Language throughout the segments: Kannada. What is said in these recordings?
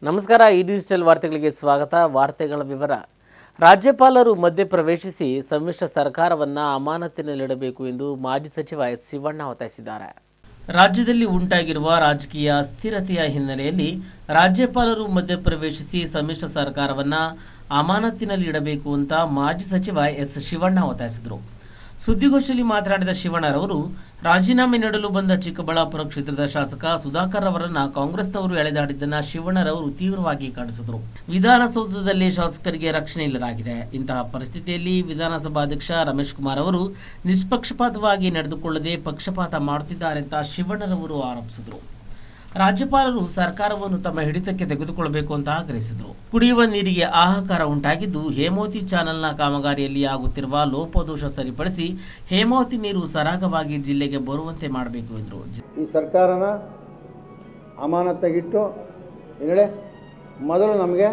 ನಮಸ್ಕಾರ ಈ ಡಿಜಿಟಲ್ ವಾರ್ತೆಗಳಿಗೆ ಸ್ವಾಗತ ವಾರ್ತೆಗಳ ವಿವರ ರಾಜ್ಯಪಾಲರು ಮಧ್ಯಪ್ರವೇಶಿಸಿ ಸಮ್ಮಿಶ್ರ ಸರ್ಕಾರವನ್ನು ಅಮಾನತಿನಲ್ಲಿಡಬೇಕು ಎಂದು ಮಾಜಿ ಸಚಿವ ಎಸ್ ಶಿವಣ್ಣ ಒತ್ತಾಯಿಸಿದ್ದಾರೆ ರಾಜ್ಯದಲ್ಲಿ ಉಂಟಾಗಿರುವ ರಾಜಕೀಯ ಅಸ್ಥಿರತೆಯ ಹಿನ್ನೆಲೆಯಲ್ಲಿ ರಾಜ್ಯಪಾಲರು ಮಧ್ಯಪ್ರವೇಶಿಸಿ ಸಮ್ಮಿಶ್ರ ಸರ್ಕಾರವನ್ನು ಅಮಾನತಿನಲ್ಲಿಡಬೇಕು ಅಂತ ಮಾಜಿ ಸಚಿವ ಎಸ್ ಶಿವಣ್ಣ ಒತ್ತಾಯಿಸಿದರು ಸುದ್ದಿಗೋಷ್ಠಿಯಲ್ಲಿ ಮಾತನಾಡಿದ ಶಿವಣ್ಣರವರು ರಾಜೀನಾಮೆ ನೀಡಲು ಬಂದ ಚಿಕ್ಕಬಳ್ಳಾಪುರ ಕ್ಷೇತ್ರದ ಶಾಸಕ ಸುಧಾಕರ್ ಅವರನ್ನ ಕಾಂಗ್ರೆಸ್ನವರು ಎಳೆದಾಡಿದ್ದನ್ನ ಶಿವಣ್ಣರವರು ತೀವ್ರವಾಗಿ ಖಂಡಿಸಿದರು ವಿಧಾನಸೌಧದಲ್ಲಿ ಶಾಸಕರಿಗೆ ರಕ್ಷಣೆ ಇಲ್ಲದಾಗಿದೆ ಇಂತಹ ಪರಿಸ್ಥಿತಿಯಲ್ಲಿ ವಿಧಾನಸಭಾಧ್ಯಕ್ಷ ರಮೇಶ್ ಕುಮಾರ್ ಅವರು ನಿಷ್ಪಕ್ಷಪಾತವಾಗಿ ನಡೆದುಕೊಳ್ಳದೆ ಪಕ್ಷಪಾತ ಮಾಡುತ್ತಿದ್ದಾರೆ ಅಂತ ಶಿವಣ್ಣರವರು ಆರೋಪಿಸಿದರು ರಾಜ್ಯಪಾಲರು ಸರ್ಕಾರವನ್ನು ತಮ್ಮ ಹಿಡಿತಕ್ಕೆ ತೆಗೆದುಕೊಳ್ಳಬೇಕು ಅಂತ ಆಗ್ರಹಿಸಿದರು ಕುಡಿಯುವ ನೀರಿಗೆ ಹಾಹಾಕಾರ ಉಂಟಾಗಿದ್ದು ಹೇಮಾವತಿ ಚಾನೆಲ್ನ ಕಾಮಗಾರಿಯಲ್ಲಿ ಆಗುತ್ತಿರುವ ಲೋಪದೋಷ ಸರಿಪಡಿಸಿ ಹೇಮಾವತಿ ನೀರು ಸರಾಗವಾಗಿ ಜಿಲ್ಲೆಗೆ ಬರುವಂತೆ ಮಾಡಬೇಕು ಎಂದರು ಈ ಸರ್ಕಾರನ ಅಮಾನತ್ತಾಗಿಟ್ಟು ಏನು ಹೇಳಿ ಮೊದಲು ನಮಗೆ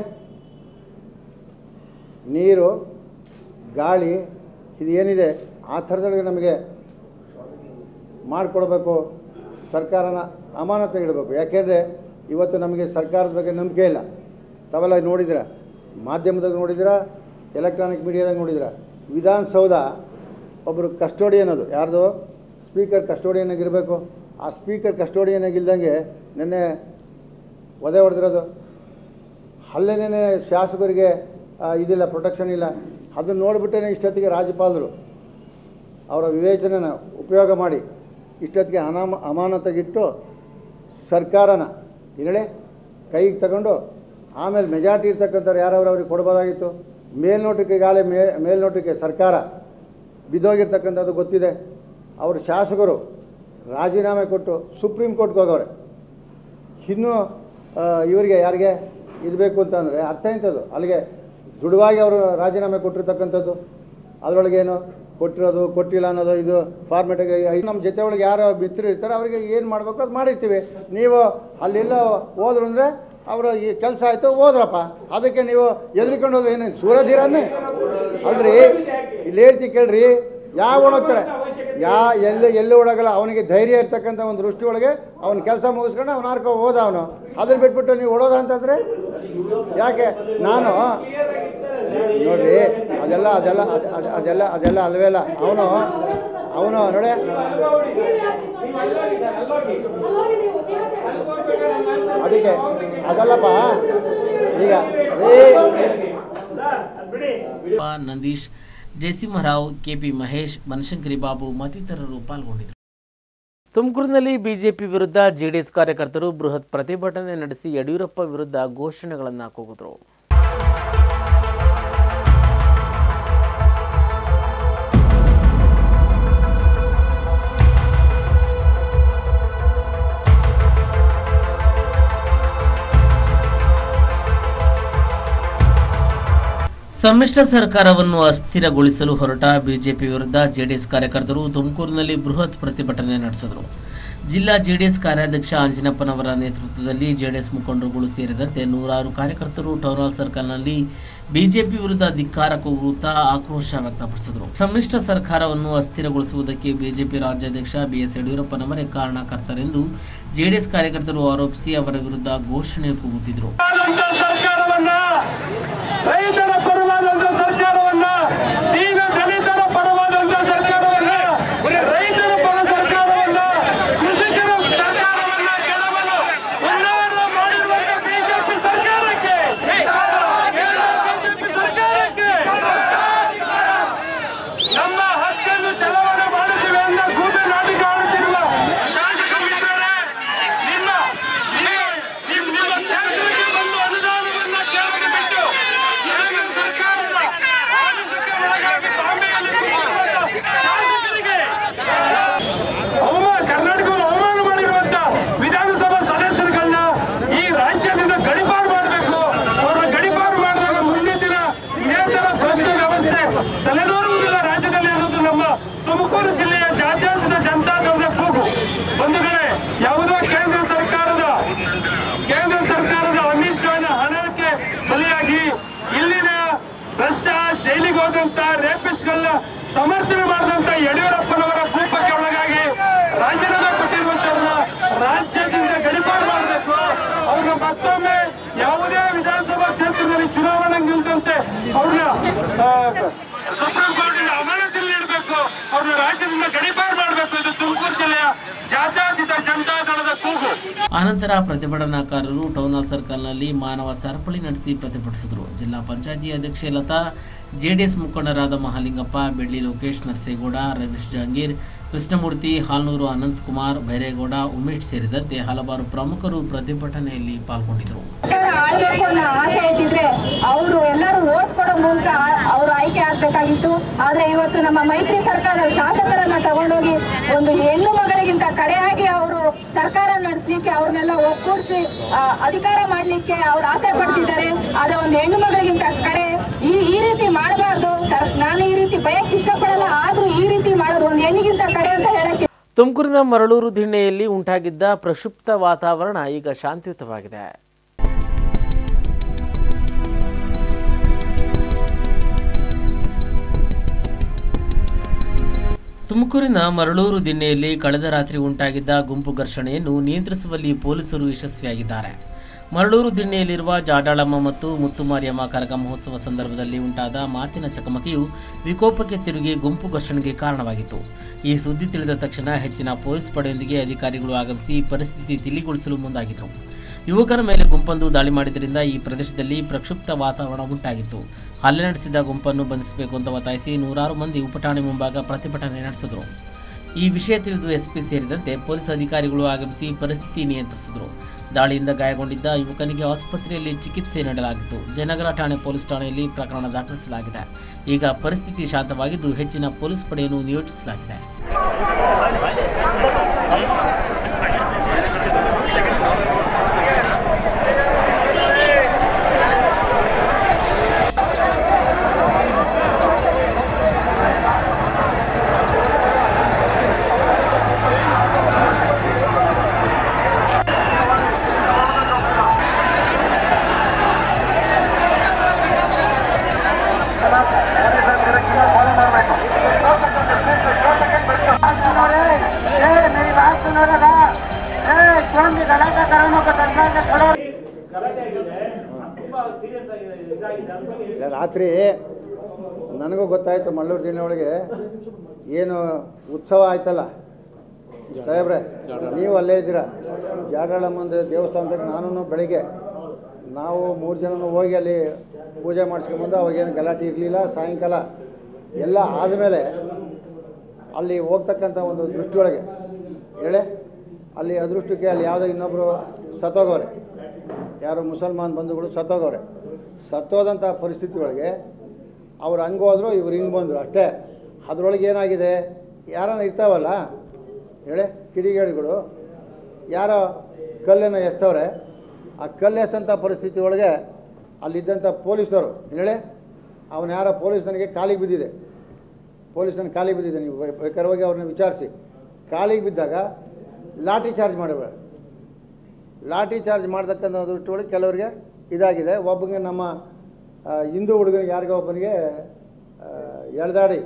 ನೀರು ಗಾಳಿ ಇದು ಏನಿದೆ ಆ ಥರದೊಳಗೆ ನಮಗೆ ಮಾಡಿಕೊಡ್ಬೇಕು ಸರ್ಕಾರನ ಅಮಾನತಾಗಿಡಬೇಕು ಯಾಕೆಂದರೆ ಇವತ್ತು ನಮಗೆ ಸರ್ಕಾರದ ಬಗ್ಗೆ ನಂಬಿಕೆ ಇಲ್ಲ ತಾವೆಲ್ಲ ನೋಡಿದಿರ ಮಾಧ್ಯಮದಾಗ ನೋಡಿದಿರ ಎಲೆಕ್ಟ್ರಾನಿಕ್ ಮೀಡಿಯಾದಾಗ ನೋಡಿದಿರ ವಿಧಾನಸೌಧ ಒಬ್ಬರು ಕಸ್ಟೋಡಿಯನ್ ಅದು ಯಾರ್ದು ಸ್ಪೀಕರ್ ಕಸ್ಟೋಡಿಯನ್ ಆಗಿರಬೇಕು ಆ ಸ್ಪೀಕರ್ ಕಸ್ಟೋಡಿಯನ್ ಆಗಿಲ್ದಂಗೆ ನಿನ್ನೆ ಒದೆ ಹೊಡೆದಿರೋದು ಅಲ್ಲೇನೇ ಶಾಸಕರಿಗೆ ಆ, ಇದಿಲ್ಲ ಪ್ರೊಟೆಕ್ಷನ್ ಇಲ್ಲ ಅದನ್ನು ನೋಡಿಬಿಟ್ಟೇ ಇಷ್ಟೊತ್ತಿಗೆ ರಾಜ್ಯಪಾಲರು ಅವರ ವಿವೇಚನೆನ ಉಪಯೋಗ ಮಾಡಿ ಇಷ್ಟೊತ್ತಿಗೆ ಅನಾಮ ಅಮಾನತಾಗಿಟ್ಟು ಸರ್ಕಾರನ ಏನೇಳಿ ಕೈಗೆ ತಗೊಂಡು ಆಮೇಲೆ ಮೆಜಾರಿಟಿ ಇರ್ತಕ್ಕಂಥವ್ರು ಯಾರವ್ರು ಅವ್ರಿಗೆ ಕೊಡ್ಬೋದಾಗಿತ್ತು ಮೇಲ್ನೋಟಕ್ಕೆ ಈಗಾಗಲೇ ಮೇ ಮೇಲ್ನೋಟಕ್ಕೆ ಸರ್ಕಾರ ಬಿದ್ದೋಗಿರ್ತಕ್ಕಂಥದ್ದು ಗೊತ್ತಿದೆ ಅವರು ಶಾಸಕರು ರಾಜೀನಾಮೆ ಕೊಟ್ಟು ಸುಪ್ರೀಂ ಕೋರ್ಟ್ಗೆ ಹೋಗವ್ರೆ ಇನ್ನೂ ಆ, ಇವರಿಗೆ ಯಾರಿಗೆ ಇದು ಬೇಕು ಅಂತಂದರೆ ಅರ್ಥ ಎಂಥದ್ದು ಅಲ್ಲಿಗೆ ದುಡುವಾಗಿ ಅವರು ರಾಜೀನಾಮೆ ಕೊಟ್ಟಿರ್ತಕ್ಕಂಥದ್ದು ಅದರೊಳಗೇನು ಕೊಟ್ಟಿರೋದು ಕೊಟ್ಟಿಲ್ಲ ಅನ್ನೋದು ಇದು ಫಾರ್ಮೆಟಿಗೆ ನಮ್ಮ ಜೊತೆ ಒಳಗೆ ಯಾರು ಮಿತ್ರರು ಇರ್ತಾರೆ ಅವರಿಗೆ ಏನು ಮಾಡಬೇಕು ಅದು ಮಾಡಿರ್ತೀವಿ ನೀವು ಅಲ್ಲೆಲ್ಲ ಹೋದ್ರು ಅಂದರೆ ಅವರು ಈ ಕೆಲಸ ಆಯಿತು ಹೋದ್ರಪ್ಪ ಅದಕ್ಕೆ ನೀವು ಎದ್ರಿಕೊಂಡು ಹೋದ್ರೆ ಏನು ಸೂರಧೀರನ್ನೇ ಅಲ್ರಿ ಇಲ್ಲಿ ಹೇಳ್ತಿ ಕೇಳ್ರಿ ಯಾವ ಒಣಗ್ತಾರೆ ಯಾ ಎಲ್ಲಿ ಎಲ್ಲಿ ಒಳಗಲ್ಲ ಅವನಿಗೆ ಧೈರ್ಯ ಇರ್ತಕ್ಕಂಥ ಒಂದು ದೃಷ್ಟಿ ಒಳಗೆ ಅವ್ನ ಕೆಲಸ ಮುಗಿಸ್ಕೊಂಡು ಅವ್ನು ಹಾರ್ಕೊ ಹೋದ ಅವನು ಅದನ್ನ ಬಿಟ್ಬಿಟ್ಟು ನೀವು ಓಡೋದ ಅಂತಂದ್ರೆ ಯಾಕೆ ನಾನು ನೋಡ್ರಿ ಅದೆಲ್ಲ ಅದೆಲ್ಲ ಅದ್- ಅದ್- ಅದೆಲ್ಲ ಅದೆಲ್ಲ ಅಲ್ವೇ ಅಲ್ಲ ಅವನು ಅವನು ನೋಡಿ ಅದಕ್ಕೆ ಅದಲ್ಲಪ್ಪ ಈಗ ಏ ನಂದೀಶ್ ಜಯಸಿಂಹರಾವ್ ಕೆಪಿ ಮಹೇಶ್ ಬನಶಂಕರಿ ಬಾಬು ಮತ್ತಿತರರು ಪಾಲ್ಗೊಂಡಿದ್ದರು ತುಮಕೂರಿನಲ್ಲಿ ಬಿಜೆಪಿ ವಿರುದ್ಧ ಜೆಡಿಎಸ್ ಕಾರ್ಯಕರ್ತರು ಬೃಹತ್ ಪ್ರತಿಭಟನೆ ನಡೆಸಿ ಯಡಿಯೂರಪ್ಪ ವಿರುದ್ಧ ಘೋಷಣೆಗಳನ್ನು ಕೂಗಿದರು ಸಮ್ಮಿಶ್ರ ಸರ್ಕಾರವನ್ನು ಅಸ್ಥಿರಗೊಳಿಸಲು ಹೊರಟ ಬಿಜೆಪಿ ವಿರುದ್ಧ ಜೆಡಿಎಸ್ ಕಾರ್ಯಕರ್ತರು ತುಮಕೂರಿನಲ್ಲಿ ಬೃಹತ್ ಪ್ರತಿಭಟನೆ ನಡೆಸಿದರು ಜಿಲ್ಲಾ ಜೆಡಿಎಸ್ ಕಾರ್ಯಾಧ್ಯಕ್ಷ ಆಂಜಿನಪ್ಪನವರ ನೇತೃತ್ವದಲ್ಲಿ ಜೆಡಿಎಸ್ ಮುಖಂಡರುಗಳು ಸೇರಿದಂತೆ ನೂರಾರು ಕಾರ್ಯಕರ್ತರು ಟೌನ್ ಹಾಲ್ ಸರ್ಕಲ್ನಲ್ಲಿ ಬಿಜೆಪಿ ವಿರುದ್ಧ ಧಿಕ್ಕಾರ ಕೂಗುತ್ತಾ ಆಕ್ರೋಶ ವ್ಯಕ್ತಪಡಿಸಿದರು ಸಮ್ಮಿಶ್ರ ಸರ್ಕಾರವನ್ನು ಅಸ್ಥಿರಗೊಳಿಸುವುದಕ್ಕೆ ಬಿಜೆಪಿ ರಾಜ್ಯಾಧ್ಯಕ್ಷ ಬಿಎಸ್ ಯಡಿಯೂರಪ್ಪನವರೇ ಕಾರಣಕರ್ತರೆಂದು ಜೆಡಿಎಸ್ ಕಾರ್ಯಕರ್ತರು ಆರೋಪಿಸಿ ಅವರ ವಿರುದ್ಧ ಘೋಷಣೆ ಕೂಗುತ್ತಿದ್ದರು ಪರವಾದಂತ ಸರ್ಕಾರವನ್ನ ರೈತರ ಪರವಾದಂತ ಸರ್ಕಾರವನ್ನ ದೀನ ದಲಿತರ ಪರವಾದಂತ ಸರ್ಕಾರವನ್ನ ರೈತರ ಪರ ಸರ್ಕಾರವನ್ನ ಕೃಷಿಕರ ಸರ್ಕಾರವನ್ನ ಕೆಡವಲು ಉನ್ನಾರ ಮಾಡಿರುವಂತ ಬಿಜೆಪಿ ಸರ್ಕಾರಕ್ಕೆ ಬಿಜೆಪಿ ಸರ್ಕಾರಕ್ಕೆ ನಮ್ಮ ಹಕ್ಕನ್ನು ಚಲಾವಣೆ ಮಾಡುತ್ತೇವೆ ಅಂತ ಗೂಬೆ ನಾಟಕ ಆಡುತ್ತಿರುವ ಶಾಸಕ ಮಿತ್ರರೇ ನಿಮ್ಮ ನಿಮ್ಮ ನಿಮ್ಮ ನಿಮ್ಮ ಕ್ಷೇತ್ರಕ್ಕೆ ಬಂದು ಅನುದಾನವನ್ನ ಕೇಳದೆ ಬಿಟ್ಟು ಕೇಂದ್ರ ಸರ್ಕಾರದ ಆಮಿಷಕ್ಕೆ ಒಳಗಾಗಿ ಬಾಂಬೆಯಲ್ಲಿ ಕೂತಿರುವಂತ ಶಾಸಕರಿಗೆ ಅವಮಾನ ಕರ್ನಾಟಕವನ್ನು ಅವಮಾನ ಮಾಡಿರುವಂತ ವಿಧಾನಸಭಾ ಸದಸ್ಯರುಗಳನ್ನ ಈ ರಾಜ್ಯದಿಂದ ಗಡಿಪಾರು ಮಾಡಬೇಕು ಅವರ ಗಡಿಪಾರು ಮಾಡಿದಾಗ ಮುಂದಿನ ದಿನ ಇದೇ ತರ ಭ್ರಷ್ಟ ವ್ಯವಸ್ಥೆ ತಲೆದೋರುವುದಿಲ್ಲ ರಾಜ್ಯದಲ್ಲಿ ಅನ್ನೋದು ನಮ್ಮ ತುಮಕೂರು ಜಿಲ್ಲೆಯ ಜಾತ್ಯತೀತ ಜನತಾದಳದ ಕೂಗು ಬಂಧುಗಳೇ ಯಾವುದೋ ಕೇಂದ್ರ ಸರ್ಕಾರದ ಕೇಂದ್ರ ಸರ್ಕಾರದ ಅಮಿತ್ ಶಾನ ಹಣಕ್ಕೆ ಬಲಿಯಾಗಿ ಇಲ್ಲಿನ ಭ್ರಷ್ಟ ಜೈಲಿಗೆ ಹೋದಂತ ರೇಪಿಸ್ಟ್ಗಳನ್ನ ಸಮರ್ಥನೆ ಮಾಡಿದಂತ ಯಡಿಯೂರಪ್ಪನವರ ಕೂಪಕ್ಕೆ ಒಳಗಾಗಿ ರಾಜೀನಾಮೆ ಕೊಟ್ಟಿರುವಂತವ್ರನ್ನ ರಾಜ್ಯದಿಂದ ಗಡಿಪಾರು ಮಾಡಬೇಕು ಅವ್ರನ್ನ ಮತ್ತೊಮ್ಮೆ ಯಾವುದೇ ಇರುವಂತೆ ಅವ್ರನ್ನ ಆ, ಸುಪ್ರೀಂ ಕೋರ್ಟಿನ ಅಮಾನತಿನಲ್ಲಿ ಇಡಬೇಕು ಅವ್ರನ್ನ ರಾಜ್ಯದಿಂದ ಗಡಿಪಾರು ಮಾಡಬೇಕು ಇದು ತುಮಕೂರು ಜಿಲ್ಲೆಯ ಜಾತ್ಯತೀತ ಜನತಾ ದಳದ ಕೂಗು ಆನಂತರ ಪ್ರತಿಭಟನಾಕಾರರು ಟೌನ್ ಹಾಲ್ ಸರ್ಕಲ್ನಲ್ಲಿ ಮಾನವ ಸರಪಳಿ ನಡೆಸಿ ಪ್ರತಿಭಟಿಸಿದರು ಜಿಲ್ಲಾ ಪಂಚಾಯತಿ ಅಧ್ಯಕ್ಷೆ ಲತಾ ಜೆಡಿಎಸ್ ಮುಖಂಡರಾದ ಮಹಾಲಿಂಗಪ್ಪ ಬೆಳ್ಳಿ ಲೋಕೇಶ್ ನರಸೇಗೌಡ ರವೀಶ್ ಜಹಾಂಗೀರ್ ಕೃಷ್ಣಮೂರ್ತಿ ಹಾಲ್ನೂರು ಅನಂತಕುಮಾರ್ ಭೈರೇಗೌಡ ಉಮೇಶ್ ಸೇರಿದಂತೆ ಹಲವಾರು ಪ್ರಮುಖರು ಪ್ರತಿಭಟನೆಯಲ್ಲಿ ಪಾಲ್ಗೊಂಡಿದ್ದರು ಸರ್ಕಾರ ಆಳ್ಬೇಕು ಅನ್ನೋ ಆಸೆ ಇದ್ದಿದ್ರೆ ಅವರು ಎಲ್ಲರೂ ಓಟ್ ಕೊಡೋ ಮೂಲಕ ಅವರು ಆಯ್ಕೆ ಆಗ್ಬೇಕಾಗಿತ್ತು ಆದ್ರೆ ಇವತ್ತು ನಮ್ಮ ಮೈತ್ರಿ ಸರ್ಕಾರ ಶಾಸಕರನ್ನ ತಗೊಂಡೋಗಿ ಒಂದು ಹೆಣ್ಣು ಮಗಳಿಗಿಂತ ಕಡೆಯಾಗಿ ಅವರು ಸರ್ಕಾರ ನಡೆಸಲಿಕ್ಕೆ ಅವ್ರನ್ನೆಲ್ಲ ಒಕ್ಕೂಡಿಸಿ ಅಧಿಕಾರ ಮಾಡ್ಲಿಕ್ಕೆ ಅವ್ರು ಆಸೆ ಪಡ್ತಿದ್ದಾರೆ ಆದ್ರೆ ಒಂದು ಹೆಣ್ಣು ಮಗಳಿಗಿಂತ ಕಡೆ ಈ ಈ ರೀತಿ ಮಾಡಬಾರ್ದು ನಾನು ಈ ರೀತಿ ಭಯಕ್ಕೆ ಇಷ್ಟಪಡಲ್ಲ ಆದ್ರೂ ಈ ರೀತಿ ಮಾಡೋದು ಒಂದು ಹೆಣ್ಣಿಗಿಂತ ಕಡೆ ಅಂತ ಹೇಳಕ್ಕೆ ತುಮಕೂರಿನ ಮರಳೂರು ದಿಣ್ಣೆಯಲ್ಲಿ ಉಂಟಾಗಿದ್ದ ಪ್ರಕ್ಷುಬ್ಧ ವಾತಾವರಣ ಈಗ ಶಾಂತಿಯುತವಾಗಿದೆ ತುಮಕೂರಿನ ಮರಳೂರು ದಿಣ್ಣೆಯಲ್ಲಿ ಕಳೆದ ರಾತ್ರಿ ಉಂಟಾಗಿದ್ದ ಗುಂಪು ಘರ್ಷಣೆಯನ್ನು ನಿಯಂತ್ರಿಸುವಲ್ಲಿ ಪೊಲೀಸರು ಯಶಸ್ವಿಯಾಗಿದ್ದಾರೆ ಮರಳೂರು ದಿಣ್ಣೆಯಲ್ಲಿರುವ ಜಾಡಾಳಮ್ಮ ಮತ್ತು ಮುತ್ತುಮಾರಿಯಮ್ಮ ಕರಗ ಮಹೋತ್ಸವ ಸಂದರ್ಭದಲ್ಲಿ ಉಂಟಾದ ಮಾತಿನ ಚಕಮಕಿಯು ವಿಕೋಪಕ್ಕೆ ತಿರುಗಿ ಗುಂಪು ಘರ್ಷಣೆಗೆ ಕಾರಣವಾಗಿತ್ತು ಈ ಸುದ್ದಿ ತಿಳಿದ ತಕ್ಷಣ ಹೆಚ್ಚಿನ ಪೊಲೀಸ್ ಪಡೆಯೊಂದಿಗೆ ಅಧಿಕಾರಿಗಳು ಆಗಮಿಸಿ ಪರಿಸ್ಥಿತಿ ತಿಳಿಗೊಳಿಸಲು ಮುಂದಾಗಿದ್ದರು ಯುವಕರ ಮೇಲೆ ಗುಂಪೊಂದು ದಾಳಿ ಮಾಡಿದ್ದರಿಂದ ಈ ಪ್ರದೇಶದಲ್ಲಿ ಪ್ರಕ್ಷುಬ್ಧ ವಾತಾವರಣ ಉಂಟಾಗಿತ್ತು ಹಲ್ಲೆ ನಡೆಸಿದ ಗುಂಪನ್ನು ಬಂಧಿಸಬೇಕು ಅಂತ ಒತ್ತಾಯಿಸಿ ನೂರಾರು ಮಂದಿ ಉಪಠಾಣೆ ಮುಂಭಾಗ ಪ್ರತಿಭಟನೆ ನಡೆಸಿದರು ಈ ವಿಷಯ ತಿಳಿದು ಎಸ್ಪಿ ಸೇರಿದಂತೆ ಪೊಲೀಸ್ ಅಧಿಕಾರಿಗಳು ಆಗಮಿಸಿ ಪರಿಸ್ಥಿತಿ ನಿಯಂತ್ರಿಸಿದರು ದಾಳಿಯಿಂದ ಗಾಯಗೊಂಡಿದ್ದ ಯುವಕನಿಗೆ ಆಸ್ಪತ್ರೆಯಲ್ಲಿ ಚಿಕಿತ್ಸೆ ನೀಡಲಾಗಿತ್ತು ಜಯನಗರ ಠಾಣೆ ಪೊಲೀಸ್ ಠಾಣೆಯಲ್ಲಿ ಪ್ರಕರಣ ದಾಖಲಿಸಲಾಗಿದೆ ಈಗ ಪರಿಸ್ಥಿತಿ ಶಾಂತವಾಗಿದ್ದು ಹೆಚ್ಚಿನ ಪೊಲೀಸ್ ಪಡೆಯನ್ನು ನಿಯೋಜಿಸಲಾಗಿದೆ ಇಲ್ಲ, ರಾತ್ರಿ ನನಗೂ ಗೊತ್ತಾಯಿತು ಮಳ್ಳೂರು ದಿನ ಒಳಗೆ ಏನು ಉತ್ಸವ ಆಯ್ತಲ್ಲ ಸಾಹೇಬ್ರೆ ನೀವು ಅಲ್ಲೇ ಇದ್ದೀರಾ ಜಾಡಾಳಮ್ಮಂದ ದೇವಸ್ಥಾನದಾಗ ನಾನು ಬೆಳಿಗ್ಗೆ ನಾವು ಮೂರು ಜನನು ಹೋಗಿ ಅಲ್ಲಿ ಪೂಜೆ ಮಾಡಿಸ್ಕೊಂಬಂದು ಅವಾಗೇನು ಗಲಾಟೆ ಇರಲಿಲ್ಲ ಸಾಯಂಕಾಲ ಎಲ್ಲ ಆದಮೇಲೆ ಅಲ್ಲಿ ಹೋಗ್ತಕ್ಕಂಥ ಒಂದು ದೃಷ್ಟಿಯೊಳಗೆ ಹೇಳೆ ಅಲ್ಲಿ ಅದೃಷ್ಟಕ್ಕೆ ಅಲ್ಲಿ ಯಾವುದೋ ಇನ್ನೊಬ್ಬರು ಸತ್ತೋಗವ್ರೆ ಯಾರು ಮುಸಲ್ಮಾನ್ ಬಂಧುಗಳು ಸತ್ತೋಗವ್ರೆ ಸತ್ತೋದಂಥ ಪರಿಸ್ಥಿತಿ ಒಳಗೆ ಅವ್ರು ಹಂಗೆ ಹೋದ್ರು ಇವ್ರು ಹಿಂಗೆ ಬಂದರು ಅಷ್ಟೇ ಅದರೊಳಗೆ ಏನಾಗಿದೆ ಯಾರನ್ನ ಇರ್ತಾವಲ್ಲ ಹೇಳಿ ಕಿಡಿಗೇಡಿಗಳು ಯಾರೋ ಕಲ್ಲನ್ನು ಎಸ್ತವ್ರೆ ಆ ಕಲ್ಲು ಎಸ್ತಂಥ ಪರಿಸ್ಥಿತಿ ಒಳಗೆ ಅಲ್ಲಿದ್ದಂಥ ಪೊಲೀಸ್ನವರು ಹೇಳಿ ಅವನು ಯಾರೋ ಪೊಲೀಸ್ ನನಗೆ ಕಾಲಿಗೆ ಬಿದ್ದಿದೆ ಪೊಲೀಸ್ ನನ್ನ ಕಾಲಿಗೆ ಬಿದ್ದಿದೆ ನೀವು ಬೆ- ಬೇಕಾದ್ರೆ ಹೋಗಿ ಅವ್ರನ್ನ ವಿಚಾರಿಸಿ ಕಾಲಿಗೆ ಬಿದ್ದಾಗ ಲಾಠಿ ಚಾರ್ಜ್ ಮಾಡಬೇಡ ಲಾಠಿ ಚಾರ್ಜ್ ಮಾಡ್ತಕ್ಕಂಥ ದೃಷ್ಟಿಯೊಳಗೆ ಕೆಲವರಿಗೆ ಇದಾಗಿದೆ ಒಬ್ಬನಿಗೆ ನಮ್ಮ ಆ, ಹಿಂದೂ ಹುಡುಗನಿಗೆ ಯಾರಿಗೋ ಒಬ್ಬನಿಗೆ ಆ, ಎಳ್ದಾಡಿ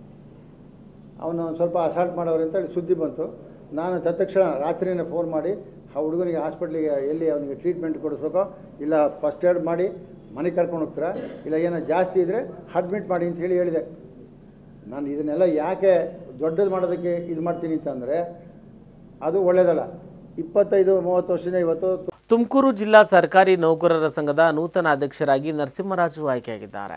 ಅವನು ಒಂದು ಸ್ವಲ್ಪ ಅಸಾಲ್ಟ್ ಮಾಡೋರು ಅಂತೇಳಿ ಸುದ್ದಿ ಬಂತು ನಾನು ತತ್ಕ್ಷಣ ರಾತ್ರಿನೇ ಫೋನ್ ಮಾಡಿ ಆ ಹುಡುಗನಿಗೆ ಹಾಸ್ಪಿಟ್ಲಿಗೆ ಎಲ್ಲಿ ಅವನಿಗೆ ಟ್ರೀಟ್ಮೆಂಟ್ ಕೊಡಿಸ್ಬೇಕೋ ಇಲ್ಲ ಫಸ್ಟ್ ಏಡ್ ಮಾಡಿ ಮನೆಗೆ ಕರ್ಕೊಂಡು ಹೋಗ್ತೀರಾ ಇಲ್ಲ ಏನೋ ಜಾಸ್ತಿ ಇದ್ದರೆ ಅಡ್ಮಿಟ್ ಮಾಡಿ ಅಂತ ಹೇಳಿ ಹೇಳಿದೆ ನಾನು ಇದನ್ನೆಲ್ಲ ಯಾಕೆ ದೊಡ್ಡದು ಮಾಡೋದಕ್ಕೆ ಇದು ಮಾಡ್ತೀನಿ ಅಂತಂದರೆ ಅದು ಒಳ್ಳೆಯದಲ್ಲ ಇಪ್ಪತ್ತೈದು ಮೂವತ್ತು ವರ್ಷದಿಂದ ಇವತ್ತು ತುಮಕೂರು ಜಿಲ್ಲಾ ಸರ್ಕಾರಿ ನೌಕರರ ಸಂಘದ ನೂತನ ಅಧ್ಯಕ್ಷರಾಗಿ ನರಸಿಂಹರಾಜು ಆಯ್ಕೆಯಾಗಿದ್ದಾರೆ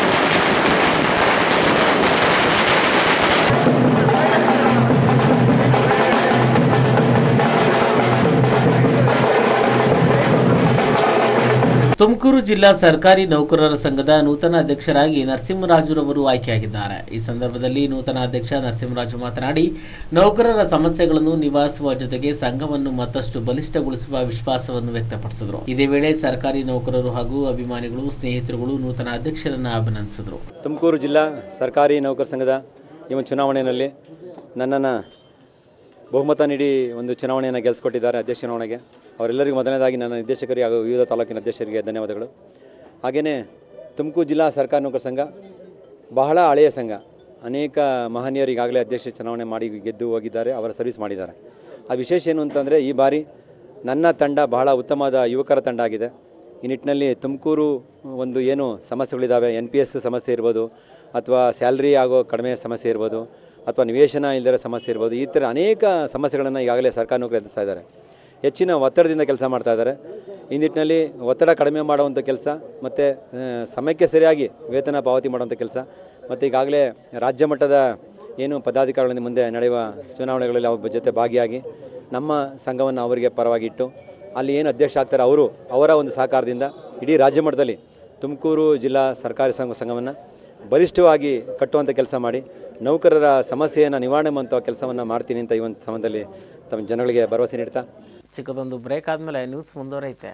ತುಮಕೂರು ಜಿಲ್ಲಾ ಸರ್ಕಾರಿ ನೌಕರರ ಸಂಘದ ನೂತನ ಅಧ್ಯಕ್ಷರಾಗಿ ನರಸಿಂಹರಾಜುರವರು ಆಯ್ಕೆಯಾಗಿದ್ದಾರೆ ಈ ಸಂದರ್ಭದಲ್ಲಿ ನೂತನ ಅಧ್ಯಕ್ಷ ನರಸಿಂಹರಾಜು ಮಾತನಾಡಿ ನೌಕರರ ಸಮಸ್ಯೆಗಳನ್ನು ನಿವಾರಿಸುವ ಜೊತೆಗೆ ಸಂಘವನ್ನು ಮತ್ತಷ್ಟು ಬಲಿಷ್ಠಗೊಳಿಸುವ ವಿಶ್ವಾಸವನ್ನು ವ್ಯಕ್ತಪಡಿಸಿದರು ಇದೇ ವೇಳೆ ಸರ್ಕಾರಿ ನೌಕರರು ಹಾಗೂ ಅಭಿಮಾನಿಗಳು ಸ್ನೇಹಿತರುಗಳು ನೂತನ ಅಧ್ಯಕ್ಷರನ್ನ ಅಭಿನಂದಿಸಿದರು ತುಮಕೂರು ಜಿಲ್ಲಾ ಸರ್ಕಾರಿ ನೌಕರ ಸಂಘದ ಈ ಒಂದು ಚುನಾವಣೆಯಲ್ಲಿ ನನ್ನನ್ನು ಬಹುಮತ ನೀಡಿ ಒಂದು ಚುನಾವಣೆಯನ್ನು ಗೆಲ್ಲಿಸ್ಕೊಟ್ಟಿದ್ದಾರೆ ಅಧ್ಯಕ್ಷ ಚುನಾವಣೆಗೆ ಅವರೆಲ್ಲರಿಗೂ ಮೊದಲನೇದಾಗಿ ನನ್ನ ನಿರ್ದೇಶಕರಿಗೆ ಹಾಗೂ ವಿವಿಧ ತಾಲೂಕಿನ ಅಧ್ಯಕ್ಷರಿಗೆ ಧನ್ಯವಾದಗಳು ಹಾಗೆಯೇ ತುಮಕೂರು ಜಿಲ್ಲಾ ಸರ್ಕಾರಿ ನೌಕರ ಸಂಘ ಬಹಳ ಹಳೆಯ ಸಂಘ ಅನೇಕ ಮಹನೀಯರು ಈಗಾಗಲೇ ಅಧ್ಯಕ್ಷ ಚುನಾವಣೆ ಮಾಡಿ ಗೆದ್ದು ಹೋಗಿದ್ದಾರೆ ಅವರ ಸರ್ವಿಸ್ ಮಾಡಿದ್ದಾರೆ ಆ ವಿಶೇಷ ಏನು ಅಂತಂದರೆ ಈ ಬಾರಿ ನನ್ನ ತಂಡ ಬಹಳ ಉತ್ತಮವಾದ ಯುವಕರ ತಂಡ ಆಗಿದೆ ಈ ನಿಟ್ಟಿನಲ್ಲಿ ತುಮಕೂರು ಒಂದು ಏನು ಸಮಸ್ಯೆಗಳಿದ್ದಾವೆ ಎನ್ ಪಿ ಎಸ್ ಸಮಸ್ಯೆ ಇರ್ಬೋದು ಅಥವಾ ಸ್ಯಾಲ್ರಿ ಆಗೋ ಕಡಿಮೆ ಸಮಸ್ಯೆ ಇರ್ಬೋದು ಅಥವಾ ನಿವೇಶನ ಇಲ್ಲದಿರೋ ಸಮಸ್ಯೆ ಇರ್ಬೋದು ಈ ಥರ ಅನೇಕ ಸಮಸ್ಯೆಗಳನ್ನು ಈಗಾಗಲೇ ಸರ್ಕಾರ ನೌಕರಿ ಎದುರಿಸ್ತಾ ಇದ್ದಾರೆ ಹೆಚ್ಚಿನ ಒತ್ತಡದಿಂದ ಕೆಲಸ ಮಾಡ್ತಾ ಇದ್ದಾರೆ ಈ ನಿಟ್ಟಿನಲ್ಲಿ ಒತ್ತಡ ಕಡಿಮೆ ಮಾಡುವಂಥ ಕೆಲಸ ಮತ್ತು ಸಮಯಕ್ಕೆ ಸರಿಯಾಗಿ ವೇತನ ಪಾವತಿ ಮಾಡುವಂಥ ಕೆಲಸ ಮತ್ತು ಈಗಾಗಲೇ ರಾಜ್ಯ ಮಟ್ಟದ ಏನು ಪದಾಧಿಕಾರಿಗಳಿಂದ ಮುಂದೆ ನಡೆಯುವ ಚುನಾವಣೆಗಳಲ್ಲಿ ಅವ್ರ ಜೊತೆ ಭಾಗಿಯಾಗಿ ನಮ್ಮ ಸಂಘವನ್ನು ಅವರಿಗೆ ಪರವಾಗಿಟ್ಟು ಅಲ್ಲಿ ಏನು ಅಧ್ಯಕ್ಷ ಆಗ್ತಾರೆ ಅವರು ಅವರ ಒಂದು ಸಹಕಾರದಿಂದ ಇಡೀ ರಾಜ್ಯ ಮಟ್ಟದಲ್ಲಿ ತುಮಕೂರು ಜಿಲ್ಲಾ ಸರ್ಕಾರಿ ಸಂಘ ಸಂಘವನ್ನು ಬಲಿಷ್ಠವಾಗಿ ಕಟ್ಟುವಂಥ ಕೆಲಸ ಮಾಡಿ ನೌಕರರ ಸಮಸ್ಯೆಯನ್ನು ನಿವಾರಣೆ ಮಾಡುವಂಥ ಕೆಲಸವನ್ನು ಮಾಡ್ತೀನಿ ಅಂತ ಈ ಒಂದು ಸಂಬಂಧದಲ್ಲಿ ತಮ್ಮ ಜನಗಳಿಗೆ ಭರವಸೆ ನೀಡ್ತಾ ಚಿಕ್ಕದೊಂದು ಬ್ರೇಕ್ ಆದಮೇಲೆ ನ್ಯೂಸ್ ಮುಂದುವರೈತೆ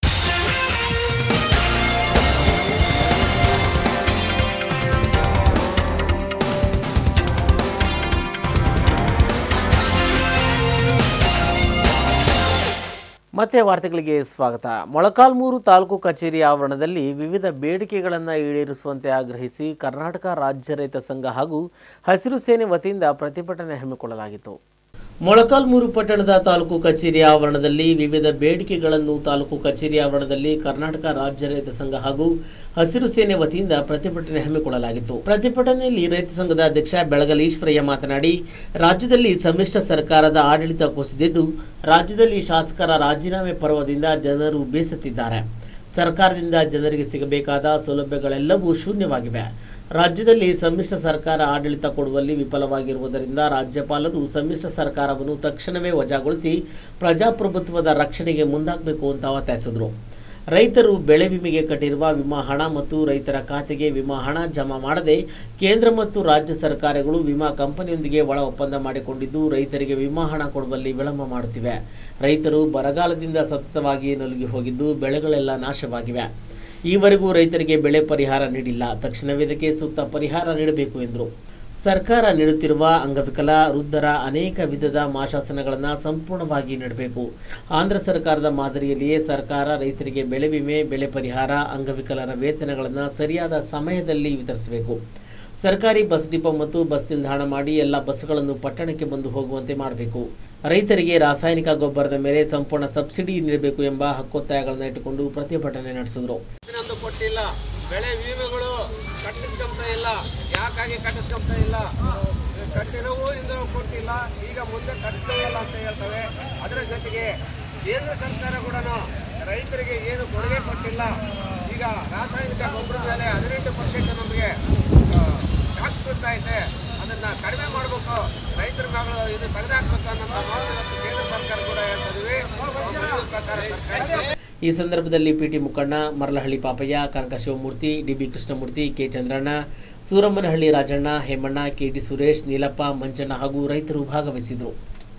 ಮತ್ತೆ ವಾರ್ತೆಗಳಿಗೆ ಸ್ವಾಗತ ಮೊಳಕಾಲ್ಮೂರು ತಾಲೂಕು ಕಚೇರಿ ಆವರಣದಲ್ಲಿ ವಿವಿಧ ಬೇಡಿಕೆಗಳನ್ನು ಈಡೇರಿಸುವಂತೆ ಆಗ್ರಹಿಸಿ ಕರ್ನಾಟಕ ರಾಜ್ಯ ರೈತ ಸಂಘ ಹಾಗೂ ಹಸಿರು ಸೇನೆ ವತಿಯಿಂದ ಪ್ರತಿಭಟನೆ ಹಮ್ಮಿಕೊಳ್ಳಲಾಗಿತ್ತು ಮೊಳಕಾಲ್ಮೂರು ಪಟ್ಟಣದ ತಾಲೂಕು ಕಚೇರಿ ಆವರಣದಲ್ಲಿ ವಿವಿಧ ಬೇಡಿಕೆಗಳನ್ನು ತಾಲೂಕು ಕಚೇರಿ ಆವರಣದಲ್ಲಿ ಕರ್ನಾಟಕ ರಾಜ್ಯ ರೈತ ಸಂಘ ಹಾಗೂ ಹಸಿರು ಸೇನೆ ವತಿಯಿಂದ ಪ್ರತಿಭಟನೆ ಹಮ್ಮಿಕೊಳ್ಳಲಾಗಿತ್ತು ಪ್ರತಿಭಟನೆಯಲ್ಲಿ ರೈತ ಸಂಘದ ಅಧ್ಯಕ್ಷ ಬೆಳಗಲ್ ಈಶ್ವರಯ್ಯ ಮಾತನಾಡಿ ರಾಜ್ಯದಲ್ಲಿ ಸಮ್ಮಿಶ್ರ ಸರ್ಕಾರದ ಆಡಳಿತ ಕುಸಿದಿದ್ದು ರಾಜ್ಯದಲ್ಲಿ ಶಾಸಕರ ರಾಜೀನಾಮೆ ಪರ್ವದಿಂದ ಜನರು ಬೇಸತ್ತಿದ್ದಾರೆ ಸರ್ಕಾರದಿಂದ ಜನರಿಗೆ ಸಿಗಬೇಕಾದ ಸೌಲಭ್ಯಗಳೆಲ್ಲವೂ ಶೂನ್ಯವಾಗಿವೆ ರಾಜ್ಯದಲ್ಲಿ ಸಮ್ಮಿಶ್ರ ಸರ್ಕಾರ ಆಡಳಿತ ಕೊಡುವಲ್ಲಿ ವಿಫಲವಾಗಿರುವುದರಿಂದ ರಾಜ್ಯಪಾಲರು ಸಮ್ಮಿಶ್ರ ಸರ್ಕಾರವನ್ನು ತಕ್ಷಣವೇ ವಜಾಗೊಳಿಸಿ ಪ್ರಜಾಪ್ರಭುತ್ವದ ರಕ್ಷಣೆಗೆ ಮುಂದಾಗಬೇಕು ಅಂತ ಒತ್ತಾಯಿಸಿದರು ರೈತರು ಬೆಳೆ ವಿಮೆಗೆ ಕಟ್ಟಿರುವ ವಿಮಾ ಹಣ ಮತ್ತು ರೈತರ ಖಾತೆಗೆ ವಿಮಾ ಹಣ ಜಮಾ ಮಾಡದೆ ಕೇಂದ್ರ ಮತ್ತು ರಾಜ್ಯ ಸರ್ಕಾರಗಳು ವಿಮಾ ಕಂಪನಿಯೊಂದಿಗೆ ಒಳ ಒಪ್ಪಂದ ಮಾಡಿಕೊಂಡಿದ್ದು ರೈತರಿಗೆ ವಿಮಾ ಹಣ ಕೊಡುವಲ್ಲಿ ವಿಳಂಬ ಮಾಡುತ್ತಿವೆ ರೈತರು ಬರಗಾಲದಿಂದ ಸತತವಾಗಿ ನಲುಗಿ ಹೋಗಿದ್ದು ಬೆಳೆಗಳೆಲ್ಲ ನಾಶವಾಗಿವೆ ಈವರೆಗೂ ರೈತರಿಗೆ ಬೆಳೆ ಪರಿಹಾರ ನೀಡಿಲ್ಲ ತಕ್ಷಣವೇ ಇದಕ್ಕೆ ಸೂಕ್ತ ಪರಿಹಾರ ನೀಡಬೇಕು ಎಂದರು ಸರ್ಕಾರ ನೀಡುತ್ತಿರುವ ಅಂಗವಿಕಲ ವೃದ್ಧರ ಅನೇಕ ವಿಧದ ಮಾಶಾಸನಗಳನ್ನು ಸಂಪೂರ್ಣವಾಗಿ ನೀಡಬೇಕು ಆಂಧ್ರ ಸರ್ಕಾರದ ಮಾದರಿಯಲ್ಲಿಯೇ ಸರ್ಕಾರ ರೈತರಿಗೆ ಬೆಳೆ ವಿಮೆ ಬೆಳೆ ಪರಿಹಾರ ಅಂಗವಿಕಲರ ವೇತನಗಳನ್ನು ಸರಿಯಾದ ಸಮಯದಲ್ಲಿ ವಿತರಿಸಬೇಕು ಸರ್ಕಾರಿ ಬಸ್ ಡಿಪೋ ಮತ್ತು ಬಸ್ ನಿಲ್ದಾಣ ಮಾಡಿ ಎಲ್ಲ ಬಸ್ಗಳನ್ನು ಪಟ್ಟಣಕ್ಕೆ ಬಂದು ಹೋಗುವಂತೆ ಮಾಡಬೇಕು ರೈತರಿಗೆ ರಾಸಾಯನಿಕ ಗೊಬ್ಬರದ ಮೇಲೆ ಸಂಪೂರ್ಣ ಸಬ್ಸಿಡಿ ನೀಡಬೇಕು ಎಂಬ ಹಕ್ಕೊತ್ತಾಯಗಳನ್ನು ಇಟ್ಟುಕೊಂಡು ಪ್ರತಿಭಟನೆ ನಡೆಸಿದರು ನಮ್ದು ಕೊಟ್ಟಿಲ್ಲ ಬೆಳೆ ವಿಮೆಗಳು ಕಟ್ಟಿಸ್ಕೊಂತ ಇಲ್ಲ ಯಾಕಾಗಿ ಕಟ್ಟಿಸ್ಕೊಂತ ಇಲ್ಲ ಕಟ್ಟಿರೋವು ಇಂದು ಕೊಟ್ಟಿಲ್ಲ ಈಗ ಮುಂದೆ ಕಟ್ಟಿಸ್ಕೊಳ್ಳಲ್ಲ ಅಂತ ಹೇಳ್ತವೆ ಅದರ ಜೊತೆಗೆ ಕೇಂದ್ರ ಸರ್ಕಾರ ಕೂಡ ರೈತರಿಗೆ ಏನು ಕೊಡುಗೆ ಕೊಟ್ಟಿಲ್ಲ ಈಗ ರಾಸಾಯನಿಕ ಗೊಬ್ಬರದ ಮೇಲೆ ಹದಿನೆಂಟು ಪರ್ಸೆಂಟ್ ನಮಗೆ ಟ್ಯಾಕ್ಸ್ ಕೊಡ್ತಾ ಐತೆ ಅದನ್ನ ಕಡಿಮೆ ಮಾಡಬೇಕು ರೈತರ ಮಗಳು ಇದು ತೆಗೆದಾಕ್ಬೇಕು ಅನ್ನೋ ಮಾತು ಇವತ್ತು ಕೇಂದ್ರ ಸರ್ಕಾರ ಕೂಡ ಹೇಳ್ತಾ ಇದೀವಿ ಆ ಮನವಿ ಪ್ರಕಾರ ಸರ್ಕಾರ ಈ ಸಂದರ್ಭದಲ್ಲಿ PT Mukhanna Maralahalli Papayya Kanaka Shivamurthy DB Krishnamurthy K Chandranna Suramanahalli Rajanna Hemanna KT Suresh Neelappa Manjanna ಹಾಗೂ ರೈತರು ಭಾಗವಹಿಸಿದರು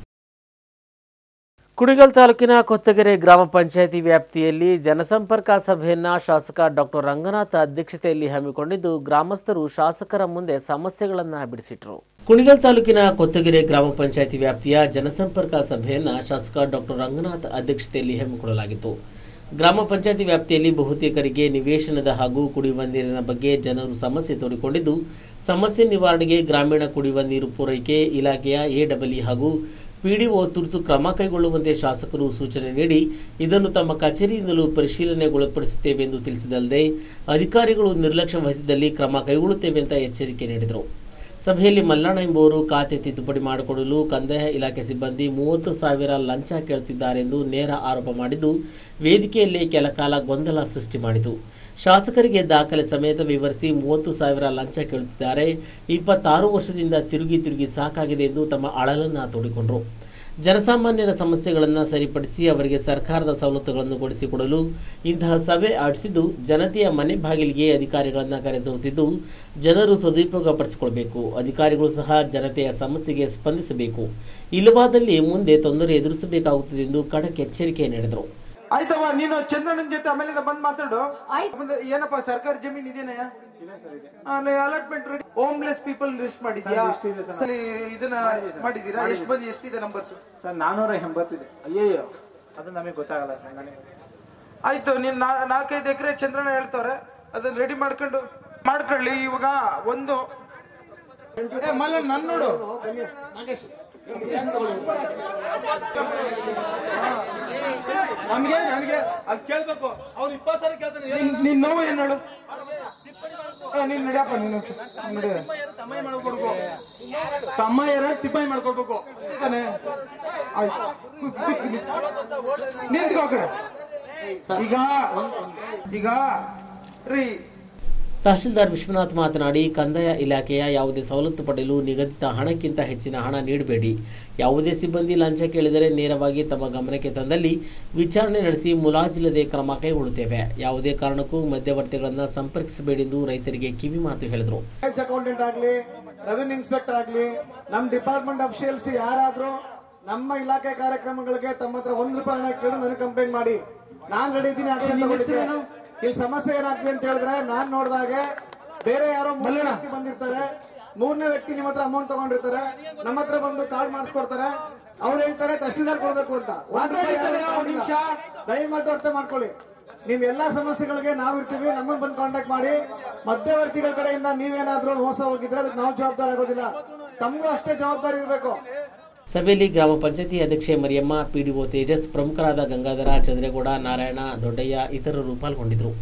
ಕುಣಿಗಲ್ ತಾಲೂಕಿನ ಕೊತ್ತಗೆರೆ ಗ್ರಾಮ ಪಂಚಾಯಿತಿ ವ್ಯಾಪ್ತಿಯಲ್ಲಿ ಜನಸಂಪರ್ಕ ಸಭೆಯನ್ನ ಶಾಸಕ ಡಾಕ್ಟರ್ ರಂಗನಾಥ್ ಅಧ್ಯಕ್ಷತೆಯಲ್ಲಿ ಹಮ್ಮಿಕೊಂಡಿದ್ದು ಗ್ರಾಮಸ್ಥರು ಶಾಸಕರ ಮುಂದೆ ಸಮಸ್ಯೆಗಳನ್ನು ಬಿಡಿಸಿಟ್ರು ಕುಣಿಗಲ್ ತಾಲೂಕಿನ ಕೊತ್ತಗೆರೆ ಗ್ರಾಮ ಪಂಚಾಯಿತಿ ವ್ಯಾಪ್ತಿಯ ಜನಸಂಪರ್ಕ ಸಭೆಯನ್ನ ಶಾಸಕ ಡಾಕ್ಟರ್ ರಂಗನಾಥ್ ಅಧ್ಯಕ್ಷತೆಯಲ್ಲಿ ಹಮ್ಮಿಕೊಳ್ಳಲಾಗಿತ್ತು ಗ್ರಾಮ ಪಂಚಾಯತಿ ವ್ಯಾಪ್ತಿಯಲ್ಲಿ ಬಹುತೇಕರಿಗೆ ನಿವೇಶನದ ಹಾಗೂ ಕುಡಿಯುವ ನೀರಿನ ಬಗ್ಗೆ ಜನರು ಸಮಸ್ಯೆ ತೋಡಿಕೊಂಡಿದ್ದು ಸಮಸ್ಯೆ ನಿವಾರಣೆಗೆ ಗ್ರಾಮೀಣ ಕುಡಿಯುವ ನೀರು ಪೂರೈಕೆ ಇಲಾಖೆಯ ಎಡಬ್ಲ್ಇ ಹಾಗೂ ಪಿಡಿಒ ತುರ್ತು ಕ್ರಮ ಕೈಗೊಳ್ಳುವಂತೆ ಶಾಸಕರು ಸೂಚನೆ ನೀಡಿ ಇದನ್ನು ತಮ್ಮ ಕಚೇರಿಯಿಂದಲೂ ಪರಿಶೀಲನೆಗೊಳಪಡಿಸುತ್ತೇವೆ ಎಂದು ತಿಳಿಸಿದಲ್ಲದೆ ಅಧಿಕಾರಿಗಳು ನಿರ್ಲಕ್ಷ್ಯ ವಹಿಸಿದಲ್ಲಿ ಕ್ರಮ ಕೈಗೊಳ್ಳುತ್ತೇವೆ ಅಂತ ಎಚ್ಚರಿಕೆ ನೀಡಿದರು ಸಭೆಯಲ್ಲಿ ಮಲ್ಲಣ್ಣ ಎಂಬುವರು ಖಾತೆ ತಿದ್ದುಪಡಿ ಮಾಡಿಕೊಡಲು ಕಂದಾಯ ಇಲಾಖೆ ಸಿಬ್ಬಂದಿ ಮೂವತ್ತು ಸಾವಿರ ಲಂಚ ಕೇಳುತ್ತಿದ್ದಾರೆ ಎಂದು ನೇರ ಆರೋಪ ಮಾಡಿದ್ದು ವೇದಿಕೆಯಲ್ಲಿ ಕೆಲಕಾಲ ಗೊಂದಲ ಸೃಷ್ಟಿ ಮಾಡಿತು ಶಾಸಕರಿಗೆ ದಾಖಲೆ ಸಮೇತ ವಿವರಿಸಿ ಮೂವತ್ತು ಸಾವಿರ ಲಂಚ ಕೇಳುತ್ತಿದ್ದಾರೆ ಇಪ್ಪತ್ತಾರು ವರ್ಷದಿಂದ ತಿರುಗಿ ತಿರುಗಿ ಸಾಕಾಗಿದೆ ಎಂದು ತಮ್ಮ ಅಳಲನ್ನು ತೋಡಿಕೊಂಡರು ಜನಸಾಮಾನ್ಯರ ಸಮಸ್ಯೆಗಳನ್ನು ಸರಿಪಡಿಸಿ ಅವರಿಗೆ ಸರ್ಕಾರದ ಸವಲತ್ತುಗಳನ್ನು ಕೊಡಿಸಿಕೊಡಲು ಇಂತಹ ಸಭೆ ಆಡಿಸಿದ್ದು ಜನತೆಯ ಮನೆ ಬಾಗಿಲಿಗೆ ಅಧಿಕಾರಿಗಳನ್ನು ಕರೆದೊಯ್ಯುತ್ತಿದ್ದು ಜನರು ಸದುಪಯೋಗಪಡಿಸಿಕೊಳ್ಬೇಕು ಅಧಿಕಾರಿಗಳು ಸಹ ಜನತೆಯ ಸಮಸ್ಯೆಗೆ ಸ್ಪಂದಿಸಬೇಕು ಇಲ್ಲವಾದಲ್ಲಿ ಮುಂದೆ ತೊಂದರೆ ಎದುರಿಸಬೇಕಾಗುತ್ತದೆ ಎಂದು ಖಡಕ್ ಎಚ್ಚರಿಕೆ ನೀಡಿದರು ಆಯ್ತವ ನೀನು ಚಂದ್ರಣ್ಣನ ಜೊತೆ ಆಮೇಲೆ ಬಂದ್ ಮಾತಾಡು ಮುಂದೆ ಏನಪ್ಪ ಸರ್ಕಾರಿ ಜಮೀನ್ ಇದೆಯಾ ಅಲ್ಲಿ allotment ready homeless people list ಮಾಡಿದ್ಯಾ ಸರಿ, ಇದನ್ನ ಮಾಡಿದೀರಾ ಎಷ್ಟು ಬಂದಿ ಎಷ್ಟಿದೆ ನಂಬರ್ಸ್ ಸರ್ ನಾನೂರ ಎಂಬತ್ತಿದೆ ಅಯ್ಯಯ್ಯೋ ಅದು ನಮಗೆ ಗೊತ್ತಾಗಲ್ಲ ಸರ್ ನನಗೆ ಆಯ್ತು ನೀನ್ ನಾ- ನಾಲ್ಕೈದು ಎಕರೆ ಚಂದ್ರಣ್ಣ ಹೇಳ್ತವ್ರೆ ಅದನ್ನ ರೆಡಿ ಮಾಡ್ಕೊಂಡು ಮಾಡ್ಕೊಳ್ಳಿ ಇವಾಗ ಒಂದು ಏ, ಮಲ್ಲ ನನ್ ನೋಡು ನಮ್ಗೆ ನನಗೆ ಅದ್ ಕೇಳ್ಬೇಕು ಅವ್ರು ಇಪ್ಪತ್ತು ಸಾವಿರ ಕೇಳ್ತಾನೆ ನಿನ್ ನೋವು ಏನ್ ಹೇಳು ಏ, ನೀನ್ ನಡಿಯಪ್ಪ ನೀನು ನಡಿ ತಮ್ಮ ಮಾಡ್ಕೊಡ್ಬೇಕು ತಮ್ಮ ಯಾರ ತಿಪ್ಪಾಯಿ ಮಾಡ್ಕೊಡ್ಬೇಕು ತಾನೆ ಆಯ್ತು ನಿಂತ್ಕೋ ಆ ಕಡೆ ಈಗ ಈಗ ರೀ ತಹಶೀಲ್ದಾರ್ ವಿಶ್ವನಾಥ್ ಮಾತನಾಡಿ ಕಂದಾಯ ಇಲಾಖೆಯ ಯಾವುದೇ ಸವಲತ್ತು ಪಡೆಯಲು ನಿಗದಿತ ಹಣಕ್ಕಿಂತ ಹೆಚ್ಚಿನ ಹಣ ನೀಡಬೇಡಿ ಯಾವುದೇ ಸಿಬ್ಬಂದಿ ಲಂಚ ಕೇಳಿದರೆ ನೇರವಾಗಿ ತಮ್ಮ ಗಮನಕ್ಕೆ ತಂದಲ್ಲಿ ವಿಚಾರಣೆ ನಡೆಸಿ ಮುಲಾಜಿಲ್ಲದೆ ಕ್ರಮ ಕೈಗೊಳ್ಳುತ್ತೇವೆ ಯಾವುದೇ ಕಾರಣಕ್ಕೂ ಮಧ್ಯವರ್ತಿಗಳನ್ನು ಸಂಪರ್ಕಿಸಬೇಡಿ ಎಂದು ರೈತರಿಗೆ ಕಿವಿ ಮಾತು ಹೇಳಿದರು ಟ್ಯಾಕ್ಸ್ ಅಕೌಂಟೆಂಟ್ ಆಗ್ಲಿ ರೆವಿನ್ಯೂ ಇನ್ಸ್ಪೆಕ್ಟರ್ ಆಗ್ಲಿ ನಮ್ ಡಿಪಾರ್ಟ್ಮೆಂಟ್ ಅಫಿಷಿಯಲ್ಸ್ ಯಾರಾದ್ರೂ ನಮ್ಮ ಇಲಾಖೆ ಕಾರ್ಯಕ್ರಮಗಳಿಗೆ ತಮ್ಮ ಹತ್ರ ಒಂದ್ ರೂಪಾಯಿ ಹಣ ಕೇಳಿ ನನಗೆ ಕಂಪ್ಲೇಂಟ್ ಮಾಡಿ ನಾನ್ ರೆಡಿ ಇದ್ದೀನಿ ಆಕ್ಷನ್ ತಗೊಂಡಿದ್ದೀನಿ ಇಲ್ಲಿ ಸಮಸ್ಯೆ ಏನಾಗ್ತದೆ ಅಂತ ಹೇಳಿದ್ರೆ ನಾನ್ ನೋಡಿದಾಗೆ ಬೇರೆ ಯಾರೋ ಮೂರನೇ ವ್ಯಕ್ತಿ ಬಂದಿರ್ತಾರೆ ಮೂರನೇ ವ್ಯಕ್ತಿ ನಿಮ್ಮ ಹತ್ರ ಅಮೌಂಟ್ ತಗೊಂಡಿರ್ತಾರೆ ನಮ್ಮ ಹತ್ರ ಬಂದು ಕಾರ್ಡ್ ಮಾಡಿಸ್ಕೊಡ್ತಾರೆ ಅವ್ರು ಹೇಳ್ತಾರೆ ತಹಶೀಲ್ದಾರ್ ಕೊಡ್ಬೇಕು ಅಂತ ಒಂದ್ ರೂಪಾಯಿ ಯಾರು ನಿಮಿಷ ದಯಮಾಡಿ ಅರ್ಥ ಮಾಡ್ಕೊಳ್ಳಿ ನಿಮ್ ಎಲ್ಲಾ ಸಮಸ್ಯೆಗಳಿಗೆ ನಾವ್ ಇರ್ತೀವಿ ನಮ್ಮನ್ನ ಬಂದು ಕಾಂಟ್ಯಾಕ್ಟ್ ಮಾಡಿ ಮಧ್ಯವರ್ತಿಗಳ ಕಡೆಯಿಂದ ನೀವೇನಾದ್ರೂ ಮೋಸ ಹೋಗಿದ್ರೆ ಅದಕ್ಕೆ ನಾವು ಜವಾಬ್ದಾರಿ ಆಗೋದಿಲ್ಲ ತಮಗೂ ಅಷ್ಟೇ ಜವಾಬ್ದಾರಿ ಇರಬೇಕು ಸಭೆಯಲ್ಲಿ ಗ್ರಾಮ ಪಂಚಾಯತಿ ಅಧ್ಯಕ್ಷೆ ಮರಿಯಮ್ಮ ಪಿಡಿಒ ತೇಜಸ್ ಪ್ರಮುಖರಾದ ಗಂಗಾಧರ ಚಂದ್ರೇಗೌಡ ನಾರಾಯಣ ದೊಡ್ಡಯ್ಯ ಇತರರು ಪಾಲ್ಗೊಂಡಿದ್ದರು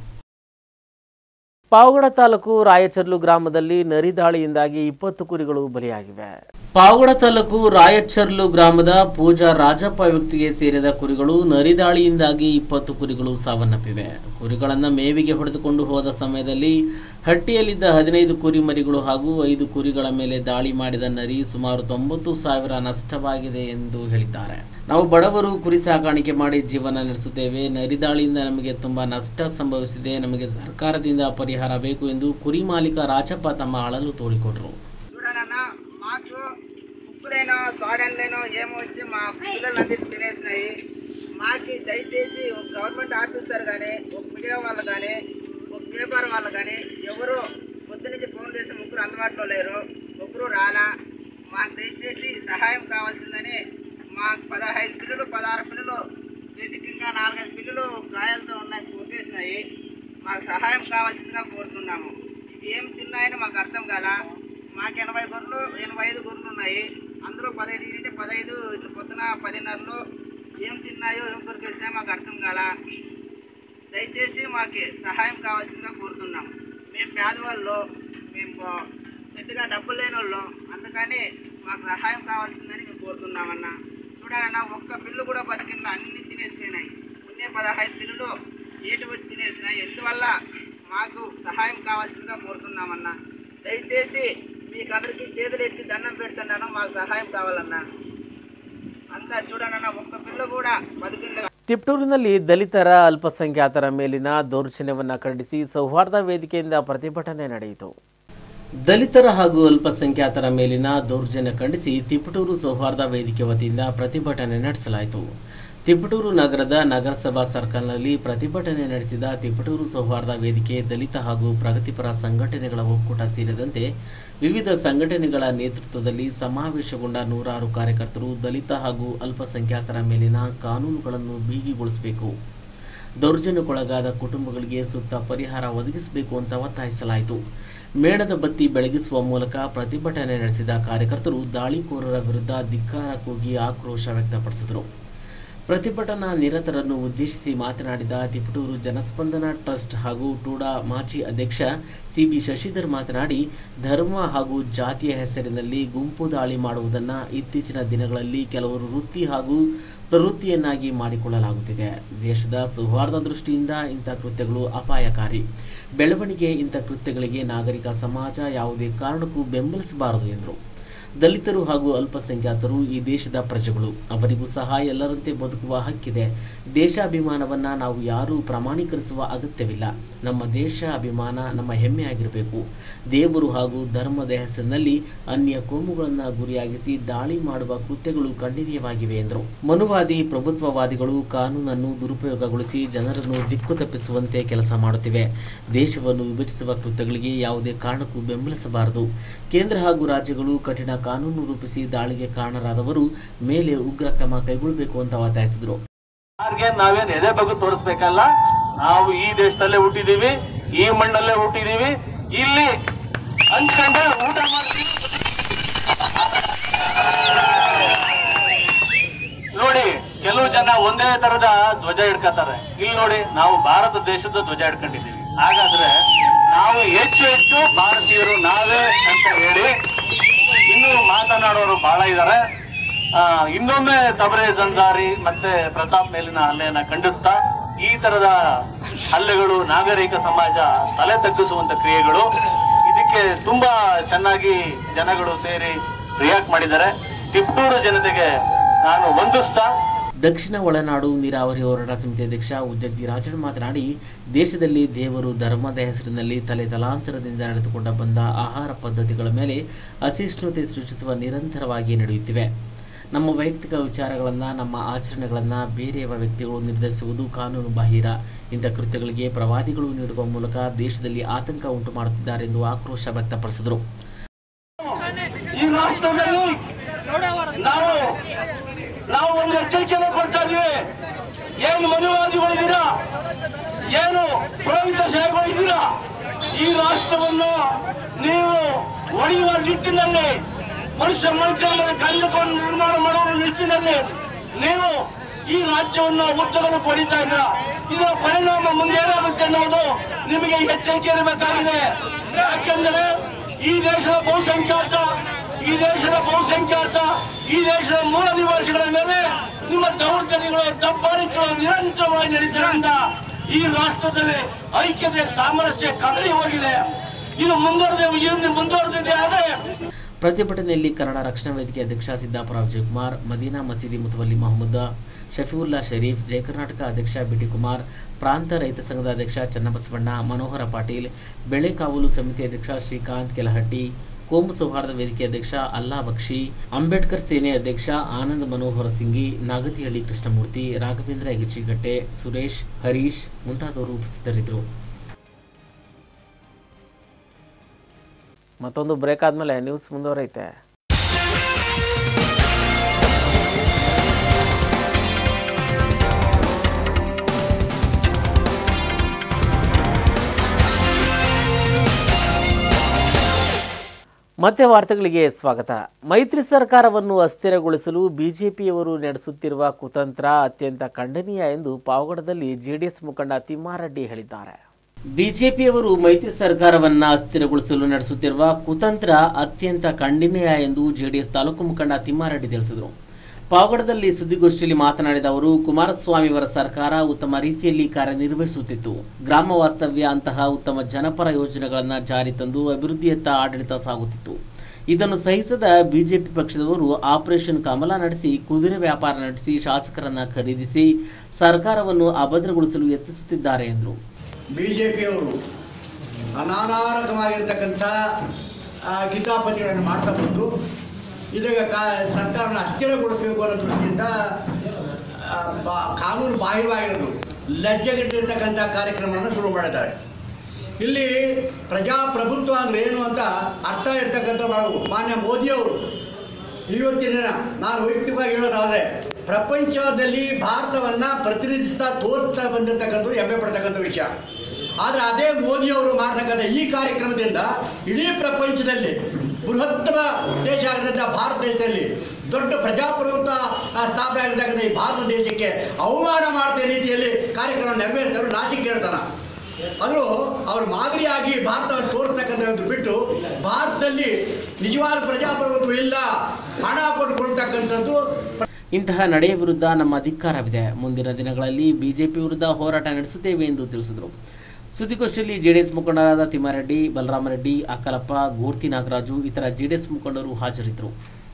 ಪಾವಗಡ ತಾಲೂಕು ರಾಯಚರ್ಲು ಗ್ರಾಮದಲ್ಲಿ ನರಿದಾಳಿಯಿಂದಾಗಿ ಇಪ್ಪತ್ತು ಕುರಿಗಳು ಬಲಿಯಾಗಿವೆ ಪಾವಗಡ ತಾಲೂಕು ರಾಯಚರ್ಲು ಗ್ರಾಮದ ಪೂಜಾ ರಾಜಪ್ಪ ವ್ಯಕ್ತಿಗೆ ಸೇರಿದ ಕುರಿಗಳು ನರಿದಾಳಿಯಿಂದಾಗಿ ಇಪ್ಪತ್ತು ಕುರಿಗಳು ಸಾವನ್ನಪ್ಪಿವೆ ಕುರಿಗಳನ್ನು ಮೇವಿಗೆ ಹೊಡೆದುಕೊಂಡು ಹೋದ ಸಮಯದಲ್ಲಿ ಹಟ್ಟಿಯಲ್ಲಿದ್ದ ಹದಿನೈದು ಕುರಿ ಮರಿಗಳು ಹಾಗೂ ಐದು ಕುರಿಗಳ ಮೇಲೆ ದಾಳಿ ಮಾಡಿದ ನರಿ ಸುಮಾರು ತೊಂಬತ್ತು ಸಾವಿರ ನಷ್ಟವಾಗಿದೆ ಎಂದು ಹೇಳಿದ್ದಾರೆ ನಾವು ಬಡವರು ಕುರಿ ಸಾಕಾಣಿಕೆ ಮಾಡಿ ಜೀವನ ನಡೆಸುತ್ತೇವೆ ನರಿದಾಳಿಯಿಂದ ನಮಗೆ ತುಂಬಾ ನಷ್ಟ ಸಂಭವಿಸಿದೆ ನಮಗೆ ಸರ್ಕಾರದಿಂದ ಪರಿಹಾರ ಬೇಕು ಎಂದು ಕುರಿ ಮಾಲೀಕ ರಾಜಪ್ಪ తమ అಳలు తోడికొట్రు చూడనన్నా మాకు ఇప్పుడైనా తోడన్లేనో ఏమో వచ్చి మా పిల్లలందరినీ తినేసినాయి మాకి దయచేసి ఒక గవర్నమెంట్ ఆఫీసర్ కానీ ఒక మీడియా వాళ్ళు కానీ ఒక పేపర్ వాళ్ళు కానీ ఎవరు పొద్దు నుంచి ఫోన్ చేసి ముగ్గురు అందుబాటులో లేరు ముగ్గురు రాలా మాకు దయచేసి సహాయం కావాల్సిందని మాకు పదహైదు పిల్లలు పదహారు పిల్లలు బేసిక్గా నాలుగైదు పిల్లలు గాయాలతో ఉన్నాయి కొట్టేసినాయి మాకు సహాయం కావాల్సిందిగా కోరుతున్నాము ఏం తిన్నాయని మాకు అర్థం కాల మాకు ఎనభై గొర్రెలు ఎనభై ఐదు గొర్రెలు ఉన్నాయి అందులో పదహైదు తింటే పదహైదు ఇట్లా పొద్దున పదిన్నరలో ఏం తిన్నాయో ఏం కొరికేసినాయో మాకు అర్థం కాల దయచేసి మాకు సహాయం కావాల్సిందిగా కోరుతున్నాం మేము పేదవాళ్ళు మేము పెద్దగా డబ్బులు లేని వాళ్ళు అందుకని మాకు సహాయం కావాల్సిందని మేము కోరుతున్నామన్న చూడాలన్నా ఒక్క పిల్లు కూడా బతికిన అన్ని తినేసినాయి ఉన్నే పదహైదు పిల్లులు ఏటు వచ్చి తినేసినాయి ఎందువల్ల మాకు సహాయం కావాల్సిందిగా కోరుతున్నామన్నా దయచేసి మీకు అందరికీ చేతులు ఎత్తి దండం పెడుతున్నాను మాకు సహాయం కావాలన్నా అంతా చూడనన్నా ఒక్క పిల్ల కూడా బతికిండగా ತಿಪ್ಟೂರಿನಲ್ಲಿ ದಲಿತರ ಅಲ್ಪಸಂಖ್ಯಾತರ ಮೇಲಿನ ದೌರ್ಜನ್ಯವನ್ನು ಖಂಡಿಸಿ ಸೌಹಾರ್ದ ವೇದಿಕೆಯಿಂದ ಪ್ರತಿಭಟನೆ ನಡೆಯಿತು ದಲಿತರ ಹಾಗೂ ಅಲ್ಪಸಂಖ್ಯಾತರ ಮೇಲಿನ ದೌರ್ಜನ್ಯ ಖಂಡಿಸಿ ತಿಪಟೂರು ಸೌಹಾರ್ದ ವೇದಿಕೆ ವತಿಯಿಂದ ಪ್ರತಿಭಟನೆ ನಡೆಸಲಾಯಿತು ತಿಪಟೂರು ನಗರದ ನಗರಸಭಾ ಸರ್ಕಲ್ನಲ್ಲಿ ಪ್ರತಿಭಟನೆ ನಡೆಸಿದ ತಿಪಟೂರು ಸೌಹಾರ್ದ ವೇದಿಕೆ ದಲಿತ ಹಾಗೂ ಪ್ರಗತಿಪರ ಸಂಘಟನೆಗಳ ಒಕ್ಕೂಟ ಸೇರಿದಂತೆ ವಿವಿಧ ಸಂಘಟನೆಗಳ ನೇತೃತ್ವದಲ್ಲಿ ಸಮಾವೇಶಗೊಂಡ ನೂರಾರು ಕಾರ್ಯಕರ್ತರು ದಲಿತ ಹಾಗೂ ಅಲ್ಪಸಂಖ್ಯಾತರ ಮೇಲಿನ ಕಾನೂನುಗಳನ್ನು ಬಿಗಿಗೊಳಿಸಬೇಕು ದೌರ್ಜನ್ಯಕ್ಕೊಳಗಾದ ಕುಟುಂಬಗಳಿಗೆ ಸೂಕ್ತ ಪರಿಹಾರ ಒದಗಿಸಬೇಕು ಅಂತ ಒತ್ತಾಯಿಸಲಾಯಿತು ಮೇಣದ ಬತ್ತಿ ಬೆಳಗಿಸುವ ಮೂಲಕ ಪ್ರತಿಭಟನೆ ನಡೆಸಿದ ಕಾರ್ಯಕರ್ತರು ದಾಳಿಕೋರರ ವಿರುದ್ಧ ಧಿಕ್ಕಾರ ಕೂಗಿ ಆಕ್ರೋಶ ವ್ಯಕ್ತಪಡಿಸಿದರು ಪ್ರತಿಭಟನಾ ನಿರತರನ್ನು ಉದ್ದೇಶಿಸಿ ಮಾತನಾಡಿದ ತಿಪಟೂರು ಜನಸ್ಪಂದನ ಟ್ರಸ್ಟ್ ಹಾಗೂ ಟೂಡಾ ಮಾಜಿ ಅಧ್ಯಕ್ಷ ಸಿಬಿ ಶಶಿಧರ್ ಮಾತನಾಡಿ ಧರ್ಮ ಹಾಗೂ ಜಾತಿಯ ಹೆಸರಿನಲ್ಲಿ ಗುಂಪು ದಾಳಿ ಮಾಡುವುದನ್ನು ಇತ್ತೀಚಿನ ದಿನಗಳಲ್ಲಿ ಕೆಲವರು ವೃತ್ತಿ ಹಾಗೂ ಪ್ರವೃತ್ತಿಯನ್ನಾಗಿ ಮಾಡಿಕೊಳ್ಳಲಾಗುತ್ತಿದೆ ದೇಶದ ಸೌಹಾರ್ದ ದೃಷ್ಟಿಯಿಂದ ಇಂಥ ಕೃತ್ಯಗಳು ಅಪಾಯಕಾರಿ ಬೆಳವಣಿಗೆ ಇಂಥ ಕೃತ್ಯಗಳಿಗೆ ನಾಗರಿಕ ಸಮಾಜ ಯಾವುದೇ ಕಾರಣಕ್ಕೂ ಬೆಂಬಲಿಸಬಾರದು ಎಂದರು ದಲಿತರು ಹಾಗೂ ಅಲ್ಪಸಂಖ್ಯಾತರು ಈ ದೇಶದ ಪ್ರಜೆಗಳು ಅವರಿಗೂ ಸಹ ಎಲ್ಲರಂತೆ ಬದುಕುವ ಹಕ್ಕಿದೆ ದೇಶಾಭಿಮಾನವನ್ನು ನಾವು ಯಾರೂ ಪ್ರಮಾಣೀಕರಿಸುವ ಅಗತ್ಯವಿಲ್ಲ ನಮ್ಮ ದೇಶ ಅಭಿಮಾನ ನಮ್ಮ ಹೆಮ್ಮೆಯಾಗಿರಬೇಕು ದೇವರು ಹಾಗೂ ಧರ್ಮದ ಹೆಸರಿನಲ್ಲಿ ಅನ್ಯ ಕೋಮುಗಳನ್ನು ಗುರಿಯಾಗಿಸಿ ದಾಳಿ ಮಾಡುವ ಕೃತ್ಯಗಳು ಖಂಡನೀಯವಾಗಿವೆ ಎಂದರು ಮನುವಾದಿ ಪ್ರಭುತ್ವವಾದಿಗಳು ಕಾನೂನನ್ನು ದುರುಪಯೋಗಗೊಳಿಸಿ ಜನರನ್ನು ದಿಕ್ಕು ತಪ್ಪಿಸುವಂತೆ ಕೆಲಸ ಮಾಡುತ್ತಿವೆ ದೇಶವನ್ನು ವಿಭಜಿಸುವ ಕೃತ್ಯಗಳಿಗೆ ಯಾವುದೇ ಕಾರಣಕ್ಕೂ ಬೆಂಬಲಿಸಬಾರದು ಕೇಂದ್ರ ಹಾಗೂ ರಾಜ್ಯಗಳು ಕಠಿಣ ಕಾನೂನು ರೂಪಿಸಿ ದಾಳಿಗೆ ಕಾರಣರಾದವರು ಮೇಲೆ ಉಗ್ರ ಕ್ರಮ ಕೈಗೊಳ್ಳಬೇಕು ಅಂತ ಒತ್ತಾಯಿಸಿದರು ಯಾರಿಗೆ ನಾವೇನ್ ಎದೆ ಬಗ್ಗೆ ತೋರಿಸ್ಬೇಕಲ್ಲ ನಾವು ಈ ದೇಶದಲ್ಲೇ ಹುಟ್ಟಿದೀವಿ ಈ ಮಣ್ಣಲ್ಲೇ ಹುಟ್ಟಿದೀವಿ ಇಲ್ಲಿ ಹಂಚ್ಕೊಂಡೆ ಊಟ ಮಾಡ್ತೀವಿ ಜನ ಒಂದೇ ತರದ ಧ್ವಜ ಹಿಡ್ಕೊತಾರೆ ಇಲ್ಲಿ ನೋಡಿ ನಾವು ಭಾರತ ದೇಶದ ಧ್ವಜ ಹಿಡ್ಕೊಂಡಿದ್ದೀವಿ ಹಾಗಾದ್ರೆ ನಾವು ಹೆಚ್ಚು ಹೆಚ್ಚು ಭಾರತೀಯರು ನಾವೇ ಅಂತ ಹೇಳಿ ಇನ್ನು ಮಾತನಾಡೋರು ಬಹಳ ಇದ್ದಾರೆ ಆ, ಇನ್ನೊಮ್ಮೆ ತಬರೆ ಜಂಜಾರಿ ಮತ್ತೆ ಪ್ರತಾಪ್ ಮೇಲಿನ ಹಲ್ಲೆಯನ್ನ ಖಂಡಿಸ್ತಾ ಈ ತರದ ಹಲ್ಲೆಗಳು ನಾಗರಿಕ ಸಮಾಜ ತಲೆ ತಗ್ಗಿಸುವಂತ ಕ್ರಿಯೆಗಳು ಇದಕ್ಕೆ ತುಂಬಾ ಚೆನ್ನಾಗಿ ಜನಗಳು ಸೇರಿ ರಿಯಾಕ್ಟ್ ಮಾಡಿದ್ದಾರೆ ತಿಪ್ಪೂರು ಜನತೆಗೆ ನಾನು ವಂದಿಸ್ತಾ ದಕ್ಷಿಣ ಒಳನಾಡು ನೀರಾವರಿ ಹೋರಾಟ ಸಮಿತಿ ಅಧ್ಯಕ್ಷ ಉಜ್ಜಗ್ಗಿ ರಾಜಣ್ಣ ಮಾತನಾಡಿ ದೇಶದಲ್ಲಿ ದೇವರು ಧರ್ಮದ ಹೆಸರಿನಲ್ಲಿ ತಲೆ ತಲಾಂತರದಿಂದ ನಡೆದುಕೊಂಡ ಬಂದ ಆಹಾರ ಪದ್ಧತಿಗಳ ಮೇಲೆ ಅಸಹಿಷ್ಣುತೆ ಸೃಷ್ಟಿಸುವ ನಿರಂತರವಾಗಿ ನಡೆಯುತ್ತಿವೆ ನಮ್ಮ ವೈಯಕ್ತಿಕ ವಿಚಾರಗಳನ್ನು ನಮ್ಮ ಆಚರಣೆಗಳನ್ನು ಬೇರೆಯವ ವ್ಯಕ್ತಿಗಳು ನಿರ್ಧರಿಸುವುದು ಕಾನೂನು ಬಾಹಿರ ಇಂಥ ಕೃತ್ಯಗಳಿಗೆ ಪ್ರವಾದಿಗಳು ನೀಡುವ ಮೂಲಕ ದೇಶದಲ್ಲಿ ಆತಂಕ ಉಂಟು ಮಾಡುತ್ತಿದ್ದಾರೆ ಎಂದು ಆಕ್ರೋಶ ವ್ಯಕ್ತಪಡಿಸಿದರು ಈ ರಾಷ್ಟ್ರದಲ್ಲಿ ನಾವು ನಾವು ಒಂದು ಎಚ್ಚರಿಕೆಯನ್ನು ಕೊಡ್ತಾ ಇದೀವಿ ಏನು ಮನುವಾದಿಗಳಿದ್ದೀರಾ ಏನು ಪುರೋಹಿತ ಶಾಹಿಗಳಿದ್ದೀರಾ ಈ ರಾಷ್ಟ್ರವನ್ನು ನೀವು ಒಡೆಯುವ ನಿಟ್ಟಿನಲ್ಲಿ ಮನುಷ್ಯ ಮನುಷ್ಯರನ್ನು ಕಂಡುಕೊಂಡು ನಿರ್ಮಾಣ ಮಾಡುವ ನಿಟ್ಟಿನಲ್ಲಿ ನೀವು ಈ ರಾಜ್ಯವನ್ನು ಉದ್ದಗಲು ಪಡಿತಾ ಇದ್ದೀರಾ ಇದರ ಪರಿಣಾಮ ಮುಂದೇನಾಗುತ್ತೆ ಅನ್ನೋದು ನಿಮಗೆ ಎಚ್ಚರಿಕೆ ಇರಬೇಕಾಗಿದೆ ಯಾಕೆಂದರೆ ಈ ದೇಶದ ಬಹುಸಂಖ್ಯಾತ ಈ ದೇಶದ ಬಹುಸಂಖ್ಯಾತ ಈ ದೇಶದ ಮೂಲ ನಿವಾಸಿಗಳ ಮೇಲೆ ನಿಮ್ಮ ದೌರ್ಜನ್ಯಗಳು ದಬ್ಬಾಳಿಕೆಗಳು ನಿರಂತರವಾಗಿ ನಡೀತಿರೋದ್ರಿಂದ ಈ ರಾಷ್ಟ್ರದಲ್ಲಿ ಐಕ್ಯತೆ ಸಾಮರಸ್ಯ ಕದರಿ ಹೋಗಿದೆ ಇದು ಮುಂದುವರೆದ ಇದು ಮುಂದುವರೆದಿದೆ ಆದರೆ ಪ್ರತಿಭಟನೆಯಲ್ಲಿ ಕನ್ನಡ ರಕ್ಷಣಾ ವೇದಿಕೆ ಅಧ್ಯಕ್ಷ ಸಿದ್ದಾಪುರ ವಿಜಯಕುಮಾರ್ ಮದೀನಾ ಮಸೀದಿ ಮುತವಲ್ಲಿ ಮಹಮ್ಮದ್ ಶಫೀವುಲ್ಲಾ ಶರೀಫ್ ಜಯ ಕರ್ನಾಟಕ ಅಧ್ಯಕ್ಷ ಬಿಟಿ ಕುಮಾರ್ ಪ್ರಾಂತ ರೈತ ಸಂಘದ ಅಧ್ಯಕ್ಷ ಚನ್ನಬಸವಣ್ಣ ಮನೋಹರ ಪಾಟೀಲ್ ಬೆಳೆ ಕಾವಲು ಸಮಿತಿ ಅಧ್ಯಕ್ಷ ಶ್ರೀಕಾಂತ್ ಕೆಲಹಟ್ಟಿ ಕೋಮು ಸೌಹಾರ್ದ ವೇದಿಕೆ ಅಧ್ಯಕ್ಷ ಅಲ್ಲಾ ಬಕ್ಷಿ ಅಂಬೇಡ್ಕರ್ ಸೇನೆ ಅಧ್ಯಕ್ಷ ಆನಂದ್ ಮನೋಹರ ಸಿಂಗಿ ನಾಗತಿಹಳ್ಳಿ ಕೃಷ್ಣಮೂರ್ತಿ ರಾಘವೇಂದ್ರ ಹೆಗಚಿಗಟ್ಟೆ ಸುರೇಶ್ ಹರೀಶ್ ಮುಂತಾದವರು ಉಪಸ್ಥಿತರಿದ್ದರು ಮತ್ತೊಂದು ಬ್ರೇಕ್ ಆದಮೇಲೆ ನ್ಯೂಸ್ ಮುಂದುವರೈತೆ ಮತ್ತೆ ವಾರ್ತೆಗಳಿಗೆ ಸ್ವಾಗತ ಮೈತ್ರಿ ಸರ್ಕಾರವನ್ನು ಅಸ್ಥಿರಗೊಳಿಸಲು ಬಿಜೆಪಿಯವರು ನಡೆಸುತ್ತಿರುವ ಕುತಂತ್ರ ಅತ್ಯಂತ ಖಂಡನೀಯ ಎಂದು ಪಾವಗಡದಲ್ಲಿ ಜೆಡಿಎಸ್ ಮುಖಂಡ ತಿಮ್ಮಾರೆಡ್ಡಿ ಹೇಳಿದ್ದಾರೆ ಬಿಜೆಪಿಯವರು ಮೈತ್ರಿ ಸರ್ಕಾರವನ್ನ ಅಸ್ಥಿರಗೊಳಿಸಲು ನಡೆಸುತ್ತಿರುವ ಕುತಂತ್ರ ಅತ್ಯಂತ ಖಂಡನೀಯ ಎಂದು ಜೆಡಿಎಸ್ ತಾಲೂಕು ಮುಖಂಡ ತಿಮ್ಮಾರೆಡ್ಡಿ ತಿಳಿಸಿದರು ಪಾವಗಡದಲ್ಲಿ ಸುದ್ದಿಗೋಷ್ಠಿಯಲ್ಲಿ ಮಾತನಾಡಿದ ಅವರು ಕುಮಾರಸ್ವಾಮಿಯವರ ಸರ್ಕಾರ ಉತ್ತಮ ರೀತಿಯಲ್ಲಿ ಕಾರ್ಯನಿರ್ವಹಿಸುತ್ತಿತ್ತು ಗ್ರಾಮ ವಾಸ್ತವ್ಯ ಅಂತಹ ಉತ್ತಮ ಜನಪರ ಯೋಜನೆಗಳನ್ನು ಜಾರಿ ತಂದು ಅಭಿವೃದ್ಧಿಯತ್ತ ಆಡಳಿತ ಸಾಗುತ್ತಿತ್ತು ಇದನ್ನು ಸಹಿಸದ ಬಿಜೆಪಿ ಪಕ್ಷದವರು ಆಪರೇಷನ್ ಕಮಲ ನಡೆಸಿ ಕುದುರೆ ವ್ಯಾಪಾರ ನಡೆಸಿ ಶಾಸಕರನ್ನ ಖರೀದಿಸಿ ಸರ್ಕಾರವನ್ನು ಅಭದ್ರಗೊಳಿಸಲು ಯತ್ನಿಸುತ್ತಿದ್ದಾರೆ ಎಂದರು ಬಿಜೆಪಿಯವರು ಅನಾನಾರಕವಾಗಿರ್ತಕ್ಕಂಥ ಆ, ಕಿತಾಪತಿಗಳನ್ನು ಮಾಡ್ತಾ ಬಂದು ಇದೀಗ ಕಾ ಸರ್ಕಾರನ ಅಸ್ಥಿರಗೊಳಿಸಬೇಕು ಅನ್ನೋ ದೃಷ್ಟಿಯಿಂದ ಆ, ಬಾ- ಕಾನೂನು ಬಾಹಿರವಾಗಿರೋದು ಲಜ್ಜೆಗೆಟ್ಟಿರ್ತಕ್ಕಂಥ ಕಾರ್ಯಕ್ರಮವನ್ನು ಶುರು ಮಾಡಿದ್ದಾರೆ ಇಲ್ಲಿ ಪ್ರಜಾಪ್ರಭುತ್ವ ಅಂದ್ರೆ ಏನು ಅಂತ ಅರ್ಥ ಇರ್ತಕ್ಕಂಥ ಮಾಡಬೇಕು ಮಾನ್ಯ ಮೋದಿಯವರು ಇವತ್ತಿನ ದಿನ ನಾನು ವೈಯಕ್ತಿಕವಾಗಿ ಹೇಳೋದಾದ್ರೆ ಪ್ರಪಂಚದಲ್ಲಿ ಭಾರತವನ್ನ ಪ್ರತಿನಿಧಿಸ್ತಾ ತೋರಿಸ್ತಾ ಬಂದಿರತಕ್ಕಂಥದ್ದು ಹೆಮ್ಮೆ ಪಡ್ತಕ್ಕಂಥ ವಿಷಯ ಆದರೆ ಅದೇ ಮೋದಿಯವರು ಮಾಡ್ತಕ್ಕಂಥ ಈ ಕಾರ್ಯಕ್ರಮದಿಂದ ಇಡೀ ಪ್ರಪಂಚದಲ್ಲಿ ಬೃಹತ್ತಮ ದೇಶ ಆಗಿರ್ತಕ್ಕಂಥ ಭಾರತ ದೇಶದಲ್ಲಿ ದೊಡ್ಡ ಪ್ರಜಾಪ್ರಭುತ್ವ ಆ, ಸ್ಥಾಪನೆ ಆಗಿರ್ತಕ್ಕಂಥ ಈ ಭಾರತ ದೇಶಕ್ಕೆ ಅವಮಾನ ಮಾಡದ ರೀತಿಯಲ್ಲಿ ಕಾರ್ಯಕ್ರಮ ನೆರವೇರಿಸಲು ನಾಚಿಕೆ ಹೇಳ್ತಾನ ಅದು ಅವ್ರ ಮಾದರಿಯಾಗಿ ಭಾರತವನ್ನು ತೋರಿಸ್ತಕ್ಕಂಥದ್ದು ಬಿಟ್ಟು ಭಾರತದಲ್ಲಿ ನಿಜವಾದ ಪ್ರಜಾಪ್ರಭುತ್ವ ಇಲ್ಲ ಹಣ ಕೊಟ್ಟುಕೊಳ್ತಕ್ಕಂಥದ್ದು ಇಂತಹ ನಡೆಯ ವಿರುದ್ಧ ನಮ್ಮ ಧಿಕ್ಕಾರವಿದೆ ಮುಂದಿನ ದಿನಗಳಲ್ಲಿ ಬಿಜೆಪಿ ವಿರುದ್ಧ ಹೋರಾಟ ನಡೆಸುತ್ತೇವೆ ಎಂದು ತಿಳಿಸಿದರು ಸುದ್ದಿಗೋಷ್ಠಿಯಲ್ಲಿ ಜೆಡಿಎಸ್ ಮುಖಂಡರಾದ ತಿಮ್ಮಾರೆಡ್ಡಿ ಬಲರಾಮರೆಡ್ಡಿ ಅಕ್ಕಲಪ್ಪ ಗೋರ್ತಿ ನಾಗರಾಜು ಇತರ ಜೆಡಿಎಸ್ ಮುಖಂಡರು ಹಾಜರಿದ್ದರು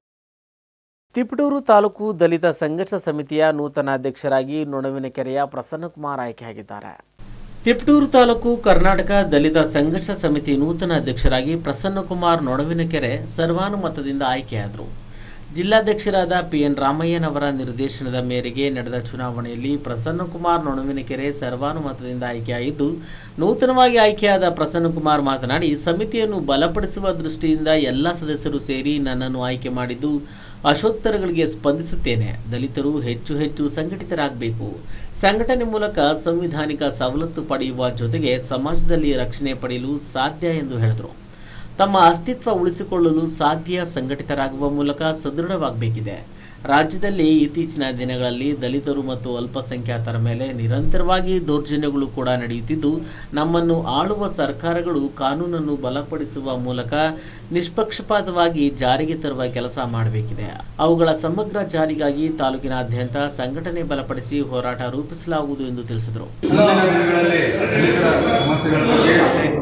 ತಿಪಟೂರು ತಾಲೂಕು ದಲಿತ ಸಂಘರ್ಷ ಸಮಿತಿಯ ನೂತನ ಅಧ್ಯಕ್ಷರಾಗಿ ನೊಣವಿನಕೆರೆಯ ಪ್ರಸನ್ನಕುಮಾರ್ ಆಯ್ಕೆಯಾಗಿದ್ದಾರೆ ತಿಪಟೂರು ತಾಲೂಕು ಕರ್ನಾಟಕ ದಲಿತ ಸಂಘರ್ಷ ಸಮಿತಿ ನೂತನ ಅಧ್ಯಕ್ಷರಾಗಿ ಪ್ರಸನ್ನಕುಮಾರ್ ನೊಣವಿನಕೆರೆ ಸರ್ವಾನುಮತದಿಂದ ಆಯ್ಕೆಯಾದರು ಜಿಲ್ಲಾಧ್ಯಕ್ಷರಾದ ಪಿ ಎನ್ ರಾಮಯ್ಯನವರ ನಿರ್ದೇಶನದ ಮೇರೆಗೆ ನಡೆದ ಚುನಾವಣೆಯಲ್ಲಿ ಪ್ರಸನ್ನಕುಮಾರ್ ನೊಣವಿನಕೆರೆ ಸರ್ವಾನುಮತದಿಂದ ಆಯ್ಕೆಯಾಗಿದ್ದು ನೂತನವಾಗಿ ಆಯ್ಕೆಯಾದ ಪ್ರಸನ್ನಕುಮಾರ್ ಮಾತನಾಡಿ ಸಮಿತಿಯನ್ನು ಬಲಪಡಿಸುವ ದೃಷ್ಟಿಯಿಂದ ಎಲ್ಲ ಸದಸ್ಯರು ಸೇರಿ ನನ್ನನ್ನು ಆಯ್ಕೆ ಮಾಡಿದ್ದು ಅಶೋತ್ತರಗಳಿಗೆ ಸ್ಪಂದಿಸುತ್ತೇನೆ ದಲಿತರು ಹೆಚ್ಚು ಹೆಚ್ಚು ಸಂಘಟಿತರಾಗಬೇಕು ಸಂಘಟನೆ ಮೂಲಕ ಸಂವಿಧಾನಿಕ ಸವಲತ್ತು ಪಡೆಯುವ ಜೊತೆಗೆ ಸಮಾಜದಲ್ಲಿ ರಕ್ಷಣೆ ಪಡೆಯಲು ಸಾಧ್ಯ ಎಂದು ಹೇಳಿದರು ತಮ್ಮ ಅಸ್ತಿತ್ವ ಉಳಿಸಿಕೊಳ್ಳಲು ಸಾಧ್ಯ ಸಂಘಟಿತರಾಗುವ ಮೂಲಕ ಸದೃಢವಾಗಬೇಕಿದೆ ರಾಜ್ಯದಲ್ಲಿ ಇತ್ತೀಚಿನ ದಿನಗಳಲ್ಲಿ ದಲಿತರು ಮತ್ತು ಅಲ್ಪಸಂಖ್ಯಾತರ ಮೇಲೆ ನಿರಂತರವಾಗಿ ದೌರ್ಜನ್ಯಗಳು ಕೂಡ ನಡೆಯುತ್ತಿದ್ದು ನಮ್ಮನ್ನು ಆಳುವ ಸರ್ಕಾರಗಳು ಕಾನೂನನ್ನು ಬಲಪಡಿಸುವ ಮೂಲಕ ನಿಷ್ಪಕ್ಷಪಾತವಾಗಿ ಜಾರಿಗೆ ತರುವ ಕೆಲಸ ಮಾಡಬೇಕಿದೆ ಅವುಗಳ ಸಮಗ್ರ ಜಾರಿಗಾಗಿ ತಾಲೂಕಿನಾದ್ಯಂತ ಸಂಘಟನೆ ಬಲಪಡಿಸಿ ಹೋರಾಟ ರೂಪಿಸಲಾಗುವುದು ಎಂದು ತಿಳಿಸಿದರು ಮುಂದಿನ ದಿನಗಳಲ್ಲಿ ದಲಿತರ ಸಮಸ್ಯೆಗಳ ಬಗ್ಗೆ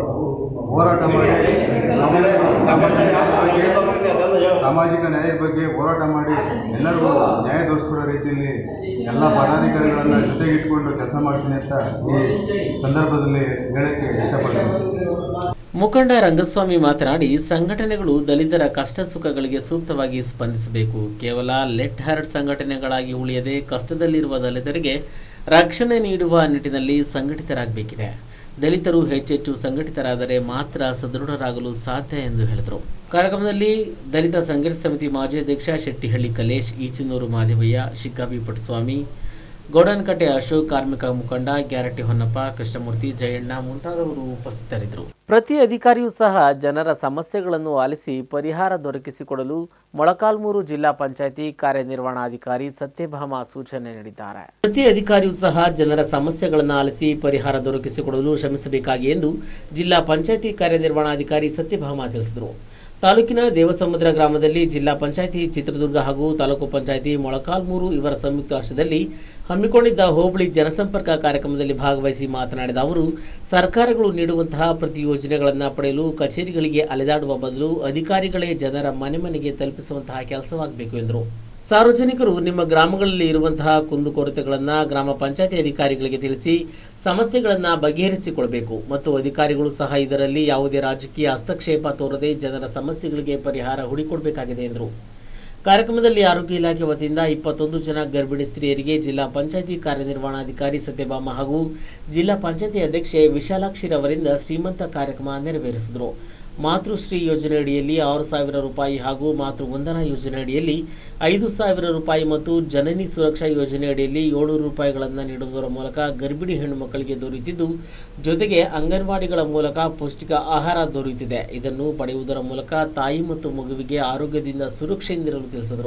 ಹೋರಾಟ ಮಾಡಿ ಪ್ರತಿಯೊಂದು ಸಾಮಾಜಿಕ ನ್ಯಾಯದ ಬಗ್ಗೆ ಸಾಮಾಜಿಕ ನ್ಯಾಯದ ಬಗ್ಗೆ ಹೋರಾಟ ಮಾಡಿ ಎಲ್ಲರಿಗೂ ನ್ಯಾಯ ದೊರಕಿಸ್ಕೊಡೋ ರೀತಿಯಲ್ಲಿ ಎಲ್ಲ ಪದಾಧಿಕಾರಿಗಳನ್ನು ಜೊತೆಗಿಟ್ಕೊಂಡು ಕೆಲಸ ಮಾಡ್ತೀನಿ ಅಂತ ಈ ಸಂದರ್ಭದಲ್ಲಿ ಹೇಳಕ್ಕೆ ಇಷ್ಟಪಡ್ತೀನಿ ಮುಖಂಡ ರಂಗಸ್ವಾಮಿ ಮಾತನಾಡಿ ಸಂಘಟನೆಗಳು ದಲಿತರ ಕಷ್ಟ ಸುಖಗಳಿಗೆ ಸೂಕ್ತವಾಗಿ ಸ್ಪಂದಿಸಬೇಕು ಕೇವಲ ಲೆಟ್ ಹರ್ಡ್ ಸಂಘಟನೆಗಳಾಗಿ ಉಳಿಯದೆ ಕಷ್ಟದಲ್ಲಿರುವ ದಲಿತರಿಗೆ ರಕ್ಷಣೆ ನೀಡುವ ನಿಟ್ಟಿನಲ್ಲಿ ಸಂಘಟಿತರಾಗಬೇಕಿದೆ ದಲಿತರು ಹೆಚ್ಚೆಚ್ಚು ಸಂಘಟಿತರಾದರೆ ಮಾತ್ರ ಸದೃಢರಾಗಲು ಸಾಧ್ಯ ಎಂದು ಹೇಳಿದರು ಕಾರ್ಯಕ್ರಮದಲ್ಲಿ ದಲಿತ ಸಂಘರ್ಷ ಸಮಿತಿ ಮಾಜಿ ಅಧ್ಯಕ್ಷ ಶೆಟ್ಟಿಹಳ್ಳಿ ಕಲೇಶ್ ಈಚನೂರು ಮಾದೇವಯ್ಯ ಶಿಗ್ಗಾಬಿ ಪುಟ್ಟಸ್ವಾಮಿ ಗೌಡನಕಟ್ಟೆ ಅಶೋಕ್ ಕಾರ್ಮಿಕ ಮುಖಂಡ ಗ್ಯಾರಟ್ಟಿ ಹೊನ್ನಪ್ಪ ಕೃಷ್ಣಮೂರ್ತಿ ಜಯಣ್ಣ ಮುಂತಾದವರು ಉಪಸ್ಥಿತರಿದ್ದರು ಪ್ರತಿ ಅಧಿಕಾರಿಯೂ ಸಹ ಜನರ ಸಮಸ್ಯೆಗಳನ್ನು ಆಲಿಸಿ ಪರಿಹಾರ ದೊರಕಿಸಿಕೊಡಲು ಮೊಳಕಾಲ್ಮೂರು ಜಿಲ್ಲಾ ಪಂಚಾಯಿತಿ ಕಾರ್ಯನಿರ್ವಹಣಾಧಿಕಾರಿ ಸತ್ಯಭಾಮ ಸೂಚನೆ ನೀಡಿದ್ದಾರೆ ಪ್ರತಿ ಅಧಿಕಾರಿಯೂ ಸಹ ಜನರ ಸಮಸ್ಯೆಗಳನ್ನು ಆಲಿಸಿ ಪರಿಹಾರ ದೊರಕಿಸಿಕೊಡಲು ಶ್ರಮಿಸಬೇಕಾಗಿ ಎಂದು ಜಿಲ್ಲಾ ಪಂಚಾಯಿತಿ ಕಾರ್ಯನಿರ್ವಹಣಾಧಿಕಾರಿ ಸತ್ಯಭಾಮ ತಿಳಿಸಿದರು ತಾಲೂಕಿನ ದೇವಸಮುದ್ರ ಗ್ರಾಮದಲ್ಲಿ ಜಿಲ್ಲಾ ಪಂಚಾಯಿತಿ ಚಿತ್ರದುರ್ಗ ಹಾಗೂ ತಾಲೂಕು ಪಂಚಾಯಿತಿ ಮೊಳಕಾಲ್ಮೂರು ಇವರ ಸಂಯುಕ್ತ ಆಶ್ರಯದಲ್ಲಿ ಹಮ್ಮಿಕೊಂಡಿದ್ದ ಹೋಬಳಿ ಜನಸಂಪರ್ಕ ಕಾರ್ಯಕ್ರಮದಲ್ಲಿ ಭಾಗವಹಿಸಿ ಮಾತನಾಡಿದ ಅವರು ಸರ್ಕಾರಗಳು ನೀಡುವಂತಹ ಪ್ರತಿ ಯೋಜನೆಗಳನ್ನು ಪಡೆಯಲು ಕಚೇರಿಗಳಿಗೆ ಅಲೆದಾಡುವ ಬದಲು ಅಧಿಕಾರಿಗಳೇ ಜನರ ಮನೆ ಮನೆಗೆ ತಲುಪಿಸುವಂತಹ ಕೆಲಸವಾಗಬೇಕು ಎಂದರು ಸಾರ್ವಜನಿಕರು ನಿಮ್ಮ ಗ್ರಾಮಗಳಲ್ಲಿ ಇರುವಂತಹ ಕುಂದುಕೊರತೆಗಳನ್ನು ಗ್ರಾಮ ಪಂಚಾಯತಿ ಅಧಿಕಾರಿಗಳಿಗೆ ತಿಳಿಸಿ ಸಮಸ್ಯೆಗಳನ್ನು ಬಗೆಹರಿಸಿಕೊಳ್ಬೇಕು ಮತ್ತು ಅಧಿಕಾರಿಗಳು ಸಹ ಇದರಲ್ಲಿ ಯಾವುದೇ ರಾಜಕೀಯ ಹಸ್ತಕ್ಷೇಪ ತೋರದೆ ಜನರ ಸಮಸ್ಯೆಗಳಿಗೆ ಪರಿಹಾರ ಹುಡಿಕೊಡಬೇಕಾಗಿದೆ ಎಂದರು ಕಾರ್ಯಕ್ರಮದಲ್ಲಿ ಆರೋಗ್ಯ ಇಲಾಖೆ ವತಿಯಿಂದ ಇಪ್ಪತ್ತೊಂದು ಜನ ಗರ್ಭಿಣಿ ಸ್ತ್ರೀಯರಿಗೆ ಜಿಲ್ಲಾ ಪಂಚಾಯತಿ ಕಾರ್ಯನಿರ್ವಹಣಾಧಿಕಾರಿ ಸತ್ಯಭಾಮ ಹಾಗೂ ಜಿಲ್ಲಾ ಪಂಚಾಯತಿ ಅಧ್ಯಕ್ಷೆ ವಿಶಾಲಾಕ್ಷಿರವರಿಂದ ಶ್ರೀಮಂತ ಕಾರ್ಯಕ್ರಮ ನೆರವೇರಿಸಿದರು ಮಾತೃಶ್ರೀ ಯೋಜನೆ ಅಡಿಯಲ್ಲಿ ಆರು ಸಾವಿರ ರೂಪಾಯಿ ಹಾಗೂ ಮಾತೃ ವಂದನಾ ಯೋಜನೆ ಅಡಿಯಲ್ಲಿ ಐದು ಸಾವಿರ ರೂಪಾಯಿ ಮತ್ತು ಜನನಿ ಸುರಕ್ಷಾ ಯೋಜನೆ ಅಡಿಯಲ್ಲಿ ಏಳು ರೂಪಾಯಿಗಳನ್ನು ನೀಡುವುದರ ಮೂಲಕ ಗರ್ಭಿಣಿ ಹೆಣ್ಣು ಮಕ್ಕಳಿಗೆ ದೊರೆಯುತ್ತಿದ್ದು ಜೊತೆಗೆ ಅಂಗನವಾಡಿಗಳ ಮೂಲಕ ಪೌಷ್ಟಿಕ ಆಹಾರ ದೊರೆಯುತ್ತಿದೆ ಇದನ್ನು ಪಡೆಯುವುದರ ಮೂಲಕ ತಾಯಿ ಮತ್ತು ಮಗುವಿಗೆ ಆರೋಗ್ಯದಿಂದ ಸುರಕ್ಷೆಯಿಂದಿರಲು ತಿಳಿಸಿದರು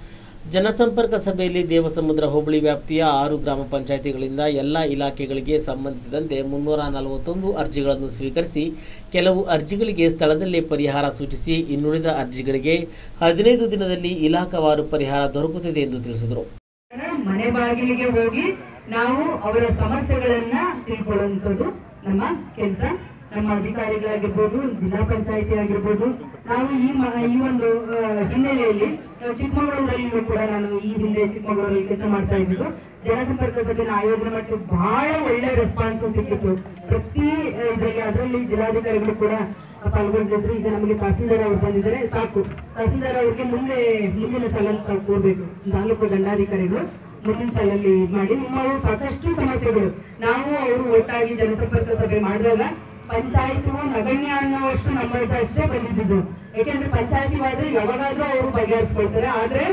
ಜನಸಂಪರ್ಕ ಸಭೆಯಲ್ಲಿ ದೇವಸಮುದ್ರ ಹೋಬಳಿ ವ್ಯಾಪ್ತಿಯ ಆರು ಗ್ರಾಮ ಪಂಚಾಯಿತಿಗಳಿಂದ ಎಲ್ಲ ಇಲಾಖೆಗಳಿಗೆ ಸಂಬಂಧಿಸಿದಂತೆ ಮುನ್ನೂರ ನಲವತ್ತೊಂದು ಅರ್ಜಿಗಳನ್ನು ಸ್ವೀಕರಿಸಿ ಕೆಲವು ಅರ್ಜಿಗಳಿಗೆ ಸ್ಥಳದಲ್ಲೇ ಪರಿಹಾರ ಸೂಚಿಸಿ ಇನ್ನುಳಿದ ಅರ್ಜಿಗಳಿಗೆ ಹದಿನೈದು ದಿನದಲ್ಲಿ ಇಲಾಖಾವಾರು ಪರಿಹಾರ ದೊರಕುತ್ತದೆ ಎಂದು ತಿಳಿಸಿದರು ಮನೆ ಬಾಗಿಲಿಗೆ ಹೋಗಿ ನಾವು ಅವರ ಸಮಸ್ಯೆಗಳನ್ನ ತಿಳ್ಕೊಳ್ಳುವಂಥದ್ದು ನಮ್ಮ ಕೆಲಸ ನಮ್ಮ ಅಧಿಕಾರಿಗಳಾಗಿರ್ಬೋದು ಜಿಲ್ಲಾ ಪಂಚಾಯತಿ ಆಗಿರ್ಬೋದು ನಾವು ಈ ಮ- ಈ ಒಂದು ಆ, ಹಿನ್ನೆಲೆಯಲ್ಲಿ ನಾವು ಚಿಕ್ಕಮಗಳೂರಲ್ಲಿಯೂ ಕೂಡ ನಾನು ಈ ಹಿಂದೆ ಚಿಕ್ಕಮಗಳೂರಲ್ಲಿ ಕೆಲಸ ಮಾಡ್ತಾ ಇದ್ದು ಜನಸಂಪರ್ಕ ಸಭೆನ ಆಯೋಜನೆ ಮಾಡ್ತೀವಿ ಬಹಳ ಒಳ್ಳೆ ರೆಸ್ಪಾನ್ಸ್ ಸಿಕ್ಕಿತ್ತು ಪ್ರತಿ ಆ, ಇದರಲ್ಲಿ ಅದರಲ್ಲಿ ಜಿಲ್ಲಾಧಿಕಾರಿಗಳು ಕೂಡ ಪಾಲ್ಗೊಂಡಿದ್ರು ಈಗ ನಮಗೆ ತಹಸೀಲ್ದಾರ್ ಅವರು ಬಂದಿದ್ದಾರೆ ಸಾಕು ತಹಸೀಲ್ದಾರ್ ಅವ್ರಿಗೆ ಮುಂದೆ ಮುಂದಿನ ಸಾಲಲ್ಲಿ ತಾವು ಕೋರ್ಬೇಕು ತಾಲೂಕು ದಂಡಾಧಿಕಾರಿಗಳು ಮುಂದಿನ ಸಾಲಲ್ಲಿ ಇದ್ ಮಾಡಿ ನಿಮ್ಮವು ಸಾಕಷ್ಟು ಸಮಸ್ಯೆಗಳು ನಾವು ಅವರು ಒಟ್ಟಾಗಿ ಜನಸಂಪರ್ಕ ಸಭೆ ಮಾಡಿದಾಗ ಪಂಚಾಯತ್ ನಗಣ್ಯ ಅನ್ನೋಷ್ಟು ನಂಬರ್ಸ್ ಅಷ್ಟೇ ಬಂದಿದ್ದು ಯಾಕೆಂದ್ರೆ ಪಂಚಾಯತಿ ಹೋದ್ರೆ ಯಾವಾಗಾದ್ರೂ ಅವರು ಬಗೆಹರಿಸ್ಕೊಳ್ತಾರೆ ಆದ್ರೆ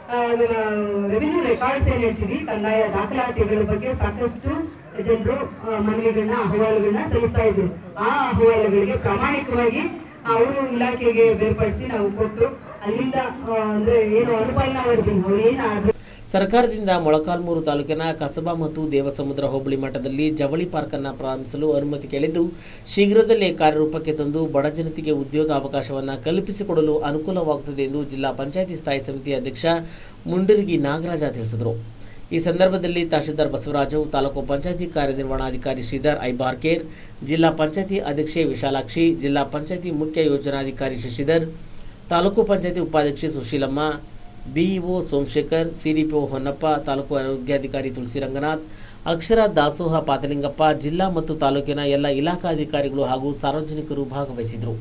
ರೆವಿನ್ಯೂ ರೆಕಾರ್ಡ್ಸ್ ಏನ್ ಹೇಳ್ತೀವಿ ಕಂದಾಯ ದಾಖಲಾತಿಗಳ ಬಗ್ಗೆ ಸಾಕಷ್ಟು ಜನರು ಮನವಿಗಳನ್ನ ಅಹವಾಲುಗಳನ್ನ ಸಲ್ಲಿಸ್ತಾ ಇದ್ರು ಆ ಅಹವಾಲುಗಳಿಗೆ ಪ್ರಾಮಾಣಿಕವಾಗಿ ಅವರು ಇಲಾಖೆಗೆ ಬೇರ್ಪಡಿಸಿ ನಾವು ಕೊಟ್ಟು ಅಲ್ಲಿಂದ ಆ, ಅಂದ್ರೆ ಏನು ಅನುಪಾಲನಾ ವರದಿ ಅವ್ರು ಏನಾದ್ರು ಸರ್ಕಾರದಿಂದ ಮೊಳಕಾಲ್ಮೂರು ತಾಲೂಕಿನ ಕಸಬಾ ಮತ್ತು ದೇವಸಮುದ್ರ ಹೋಬಳಿ ಮಟ್ಟದಲ್ಲಿ ಜವಳಿ ಪಾರ್ಕ್ ಅನ್ನು ಪ್ರಾರಂಭಿಸಲು ಅನುಮತಿ ಕೇಳಿದ್ದು ಶೀಘ್ರದಲ್ಲೇ ಕಾರ್ಯರೂಪಕ್ಕೆ ತಂದು ಬಡ ಜನತೆಗೆ ಉದ್ಯೋಗ ಅವಕಾಶವನ್ನು ಕಲ್ಪಿಸಿಕೊಡಲು ಅನುಕೂಲವಾಗುತ್ತದೆ ಎಂದು ಜಿಲ್ಲಾ ಪಂಚಾಯಿತಿ ಸ್ಥಾಯಿ ಸಮಿತಿ ಅಧ್ಯಕ್ಷ ಮುಂಡರಗಿ ನಾಗರಾಜ ತಿಳಿಸಿದರು ಈ ಸಂದರ್ಭದಲ್ಲಿ ತಹಶೀಲ್ದಾರ್ ಬಸವರಾಜು ತಾಲೂಕು ಪಂಚಾಯಿತಿ ಕಾರ್ಯನಿರ್ವಹಣಾಧಿಕಾರಿ ಶ್ರೀಧರ್ ಐಬಾರ್ಕೇರ್ ಜಿಲ್ಲಾ ಪಂಚಾಯಿತಿ ಅಧ್ಯಕ್ಷೆ ವಿಶಾಲಾಕ್ಷಿ ಜಿಲ್ಲಾ ಪಂಚಾಯಿತಿ ಮುಖ್ಯ ಯೋಜನಾಧಿಕಾರಿ ಶಶಿಧರ್ ತಾಲೂಕು ಪಂಚಾಯಿತಿ ಉಪಾಧ್ಯಕ್ಷೆ ಸುಶೀಲಮ್ಮ ಬಿಇಒ ಸೋಮಶೇಖರ್ ಸಿಡಿಪಿಒ ಹೊನ್ನಪ್ಪ ತಾಲೂಕು ಆರೋಗ್ಯಾಧಿಕಾರಿ ತುಳಸಿ ರಂಗನಾಥ್ ಅಕ್ಷರ ದಾಸೋಹ ಪಾತಲಿಂಗಪ್ಪ ಜಿಲ್ಲಾ ಮತ್ತು ತಾಲೂಕಿನ ಎಲ್ಲ ಇಲಾಖಾಧಿಕಾರಿಗಳು ಹಾಗೂ ಸಾರ್ವಜನಿಕರು ಭಾಗವಹಿಸಿದರು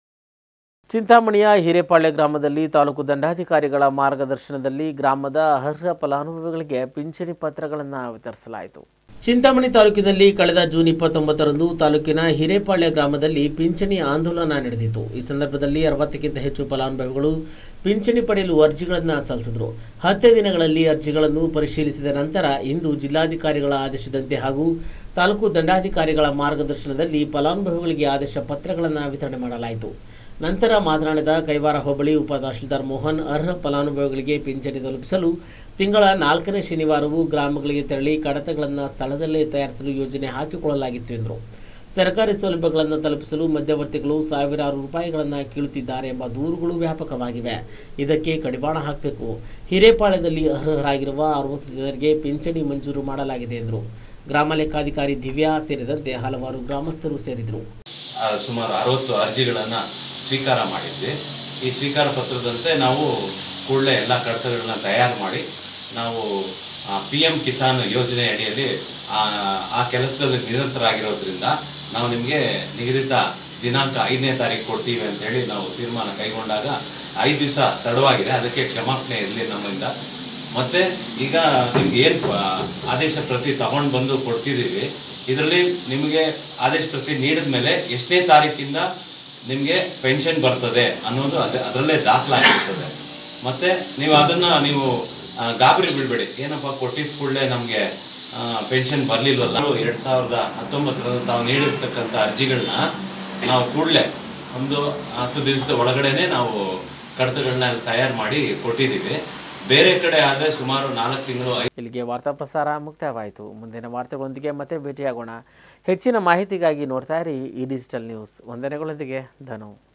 ಚಿಂತಾಮಣಿಯ ಹಿರೇಪಾಳ್ಯ ಗ್ರಾಮದಲ್ಲಿ ತಾಲೂಕು ದಂಡಾಧಿಕಾರಿಗಳ ಮಾರ್ಗದರ್ಶನದಲ್ಲಿ ಗ್ರಾಮದ ಅರ್ಹ ಫಲಾನುಭವಿಗಳಿಗೆ ಪಿಂಚಣಿ ಪತ್ರಗಳನ್ನು ವಿತರಿಸಲಾಯಿತು ಚಿಂತಾಮಣಿ ತಾಲೂಕಿನಲ್ಲಿ ಕಳೆದ ಜೂನ್ ಇಪ್ಪತ್ತೊಂಬತ್ತರಂದು ತಾಲೂಕಿನ ಹಿರೇಪಾಳ್ಯ ಗ್ರಾಮದಲ್ಲಿ ಪಿಂಚಣಿ ಆಂದೋಲನ ನಡೆದಿತ್ತು ಈ ಸಂದರ್ಭದಲ್ಲಿ ಅರವತ್ತಕ್ಕಿಂತ ಹೆಚ್ಚು ಫಲಾನುಭವಿಗಳು ಪಿಂಚಣಿ ಪಡೆಯಲು ಅರ್ಜಿಗಳನ್ನು ಸಲ್ಲಿಸಿದರು ಹತ್ತೇ ದಿನಗಳಲ್ಲಿ ಅರ್ಜಿಗಳನ್ನು ಪರಿಶೀಲಿಸಿದ ನಂತರ ಇಂದು ಜಿಲ್ಲಾಧಿಕಾರಿಗಳ ಆದೇಶದಂತೆ ಹಾಗೂ ತಾಲೂಕು ದಂಡಾಧಿಕಾರಿಗಳ ಮಾರ್ಗದರ್ಶನದಲ್ಲಿ ಫಲಾನುಭವಿಗಳಿಗೆ ಆದೇಶ ಪತ್ರಗಳನ್ನು ವಿತರಣೆ ಮಾಡಲಾಯಿತು ನಂತರ ಮಾತನಾಡಿದ ಕೈವಾರ ಹೋಬಳಿ ಉಪ ತಹಶೀಲ್ದಾರ್ ಮೋಹನ್ ಅರ್ಹ ಫಲಾನುಭವಿಗಳಿಗೆ ಪಿಂಚಣಿ ತಲುಪಿಸಲು ತಿಂಗಳ ನಾಲ್ಕನೇ ಶನಿವಾರವೂ ಗ್ರಾಮಗಳಿಗೆ ತೆರಳಿ ಕಡತಗಳನ್ನು ಸ್ಥಳದಲ್ಲೇ ತಯಾರಿಸಲು ಯೋಜನೆ ಹಾಕಿಕೊಳ್ಳಲಾಗಿತ್ತು ಎಂದರು ಸರ್ಕಾರಿ ಸೌಲಭ್ಯಗಳನ್ನು ತಲುಪಿಸಲು ಮಧ್ಯವರ್ತಿಗಳು ಸಾವಿರಾರು ರೂಪಾಯಿಗಳನ್ನು ಕೀಳುತ್ತಿದ್ದಾರೆ ಎಂಬ ದೂರುಗಳು ವ್ಯಾಪಕವಾಗಿವೆ ಇದಕ್ಕೆ ಕಡಿವಾಣ ಹಾಕಬೇಕು ಹಿರೇಪಾಳ್ಯದಲ್ಲಿ ಅರ್ಹರಾಗಿರುವ ಅರವತ್ತು ಜನರಿಗೆ ಪಿಂಚಣಿ ಮಂಜೂರು ಮಾಡಲಾಗಿದೆ ಎಂದರು ಗ್ರಾಮ ಲೆಕ್ಕಾಧಿಕಾರಿ ದಿವ್ಯಾ ಸೇರಿದಂತೆ ಹಲವಾರು ಗ್ರಾಮಸ್ಥರು ಸೇರಿದರು ಆ, ಸುಮಾರು ಅರವತ್ತು ಅರ್ಜಿಗಳನ್ನು ಸ್ವೀಕಾರ ಮಾಡಿದ್ವಿ ಈ ಸ್ವೀಕಾರ ಪತ್ರದಂತೆ ನಾವು ಕೂಡಲೇ ಎಲ್ಲ ಕಡತಗಳನ್ನ ತಯಾರು ಮಾಡಿ ನಾವು ಪಿ ಎಂ ಕಿಸಾನ್ ಯೋಜನೆ ಅಡಿಯಲ್ಲಿ ಆ ಆ ಕೆಲಸದಲ್ಲಿ ನಿರಂತರಾಗಿರೋದ್ರಿಂದ ನಾವು ನಿಮಗೆ ನಿಗದಿತ ದಿನಾಂಕ ಐದನೇ ತಾರೀಕು ಕೊಡ್ತೀವಿ ಅಂತ ಹೇಳಿ ನಾವು ತೀರ್ಮಾನ ಕೈಗೊಂಡಾಗ ಐದು ದಿವಸ ತಡವಾಗಿದೆ ಅದಕ್ಕೆ ಕ್ಷಮಾಪಣೆ ಇರಲಿ ನಮ್ಮಿಂದ ಮತ್ತೆ ಈಗ ನಿಮ್ಗೆ ಏನು ಆದೇಶ ಪ್ರತಿ ತಗೊಂಡು ಬಂದು ಕೊಡ್ತಿದ್ದೀವಿ ಇದರಲ್ಲಿ ನಿಮಗೆ ಆದೇಶ ಪ್ರತಿ ನೀಡಿದ ಮೇಲೆ ಎಷ್ಟನೇ ತಾರೀಕಿಂದ ನಿಮಗೆ ಪೆನ್ಷನ್ ಬರ್ತದೆ ಅನ್ನೋದು ಅದ ಅದರಲ್ಲೇ ದಾಖಲಾಗಿರ್ತದೆ ಮತ್ತೆ ನೀವು ಅದನ್ನ ನೀವು ಆ, ಗಾಬರಿ ಬೀಳ್ಬೇಡಿ ಏನಪ್ಪ ಕೊಟ್ಟಿದ್ದ ಕೂಡಲೇ ನಮಗೆ ಪೆನ್ಷನ್ ಬರಲಿಲ್ವಲ್ಲ ಎರಡು ಸಾವಿರದ ಹತ್ತೊಂಬತ್ತರಲ್ಲಿ ತಾವು ನೀಡಿರ್ತಕ್ಕಂಥ ಅರ್ಜಿಗಳನ್ನ ನಾವು ಕೂಡಲೇ ಒಂದು ಹತ್ತು ದಿವಸದ ಒಳಗಡೆನೆ ನಾವು ಕಡತಗಳನ್ನ ತಯಾರು ಮಾಡಿ ಕೊಟ್ಟಿದ್ದೀವಿ ಬೇರೆ ಕಡೆ ಆದರೆ ಸುಮಾರು ನಾಲ್ಕು ತಿಂಗಳು ಇಲ್ಲಿಗೆ ವಾರ್ತಾ ಪ್ರಸಾರ ಮುಕ್ತಾಯವಾಯಿತು ಮುಂದಿನ ವಾರ್ತೆಗಳೊಂದಿಗೆ ಮತ್ತೆ ಭೇಟಿಯಾಗೋಣ ಹೆಚ್ಚಿನ ಮಾಹಿತಿಗಾಗಿ ನೋಡ್ತಾ ಇರಿ ಈ ಡಿಜಿಟಲ್ ನ್ಯೂಸ್ ವಂದನೆಗಳೊಂದಿಗೆ ಧನು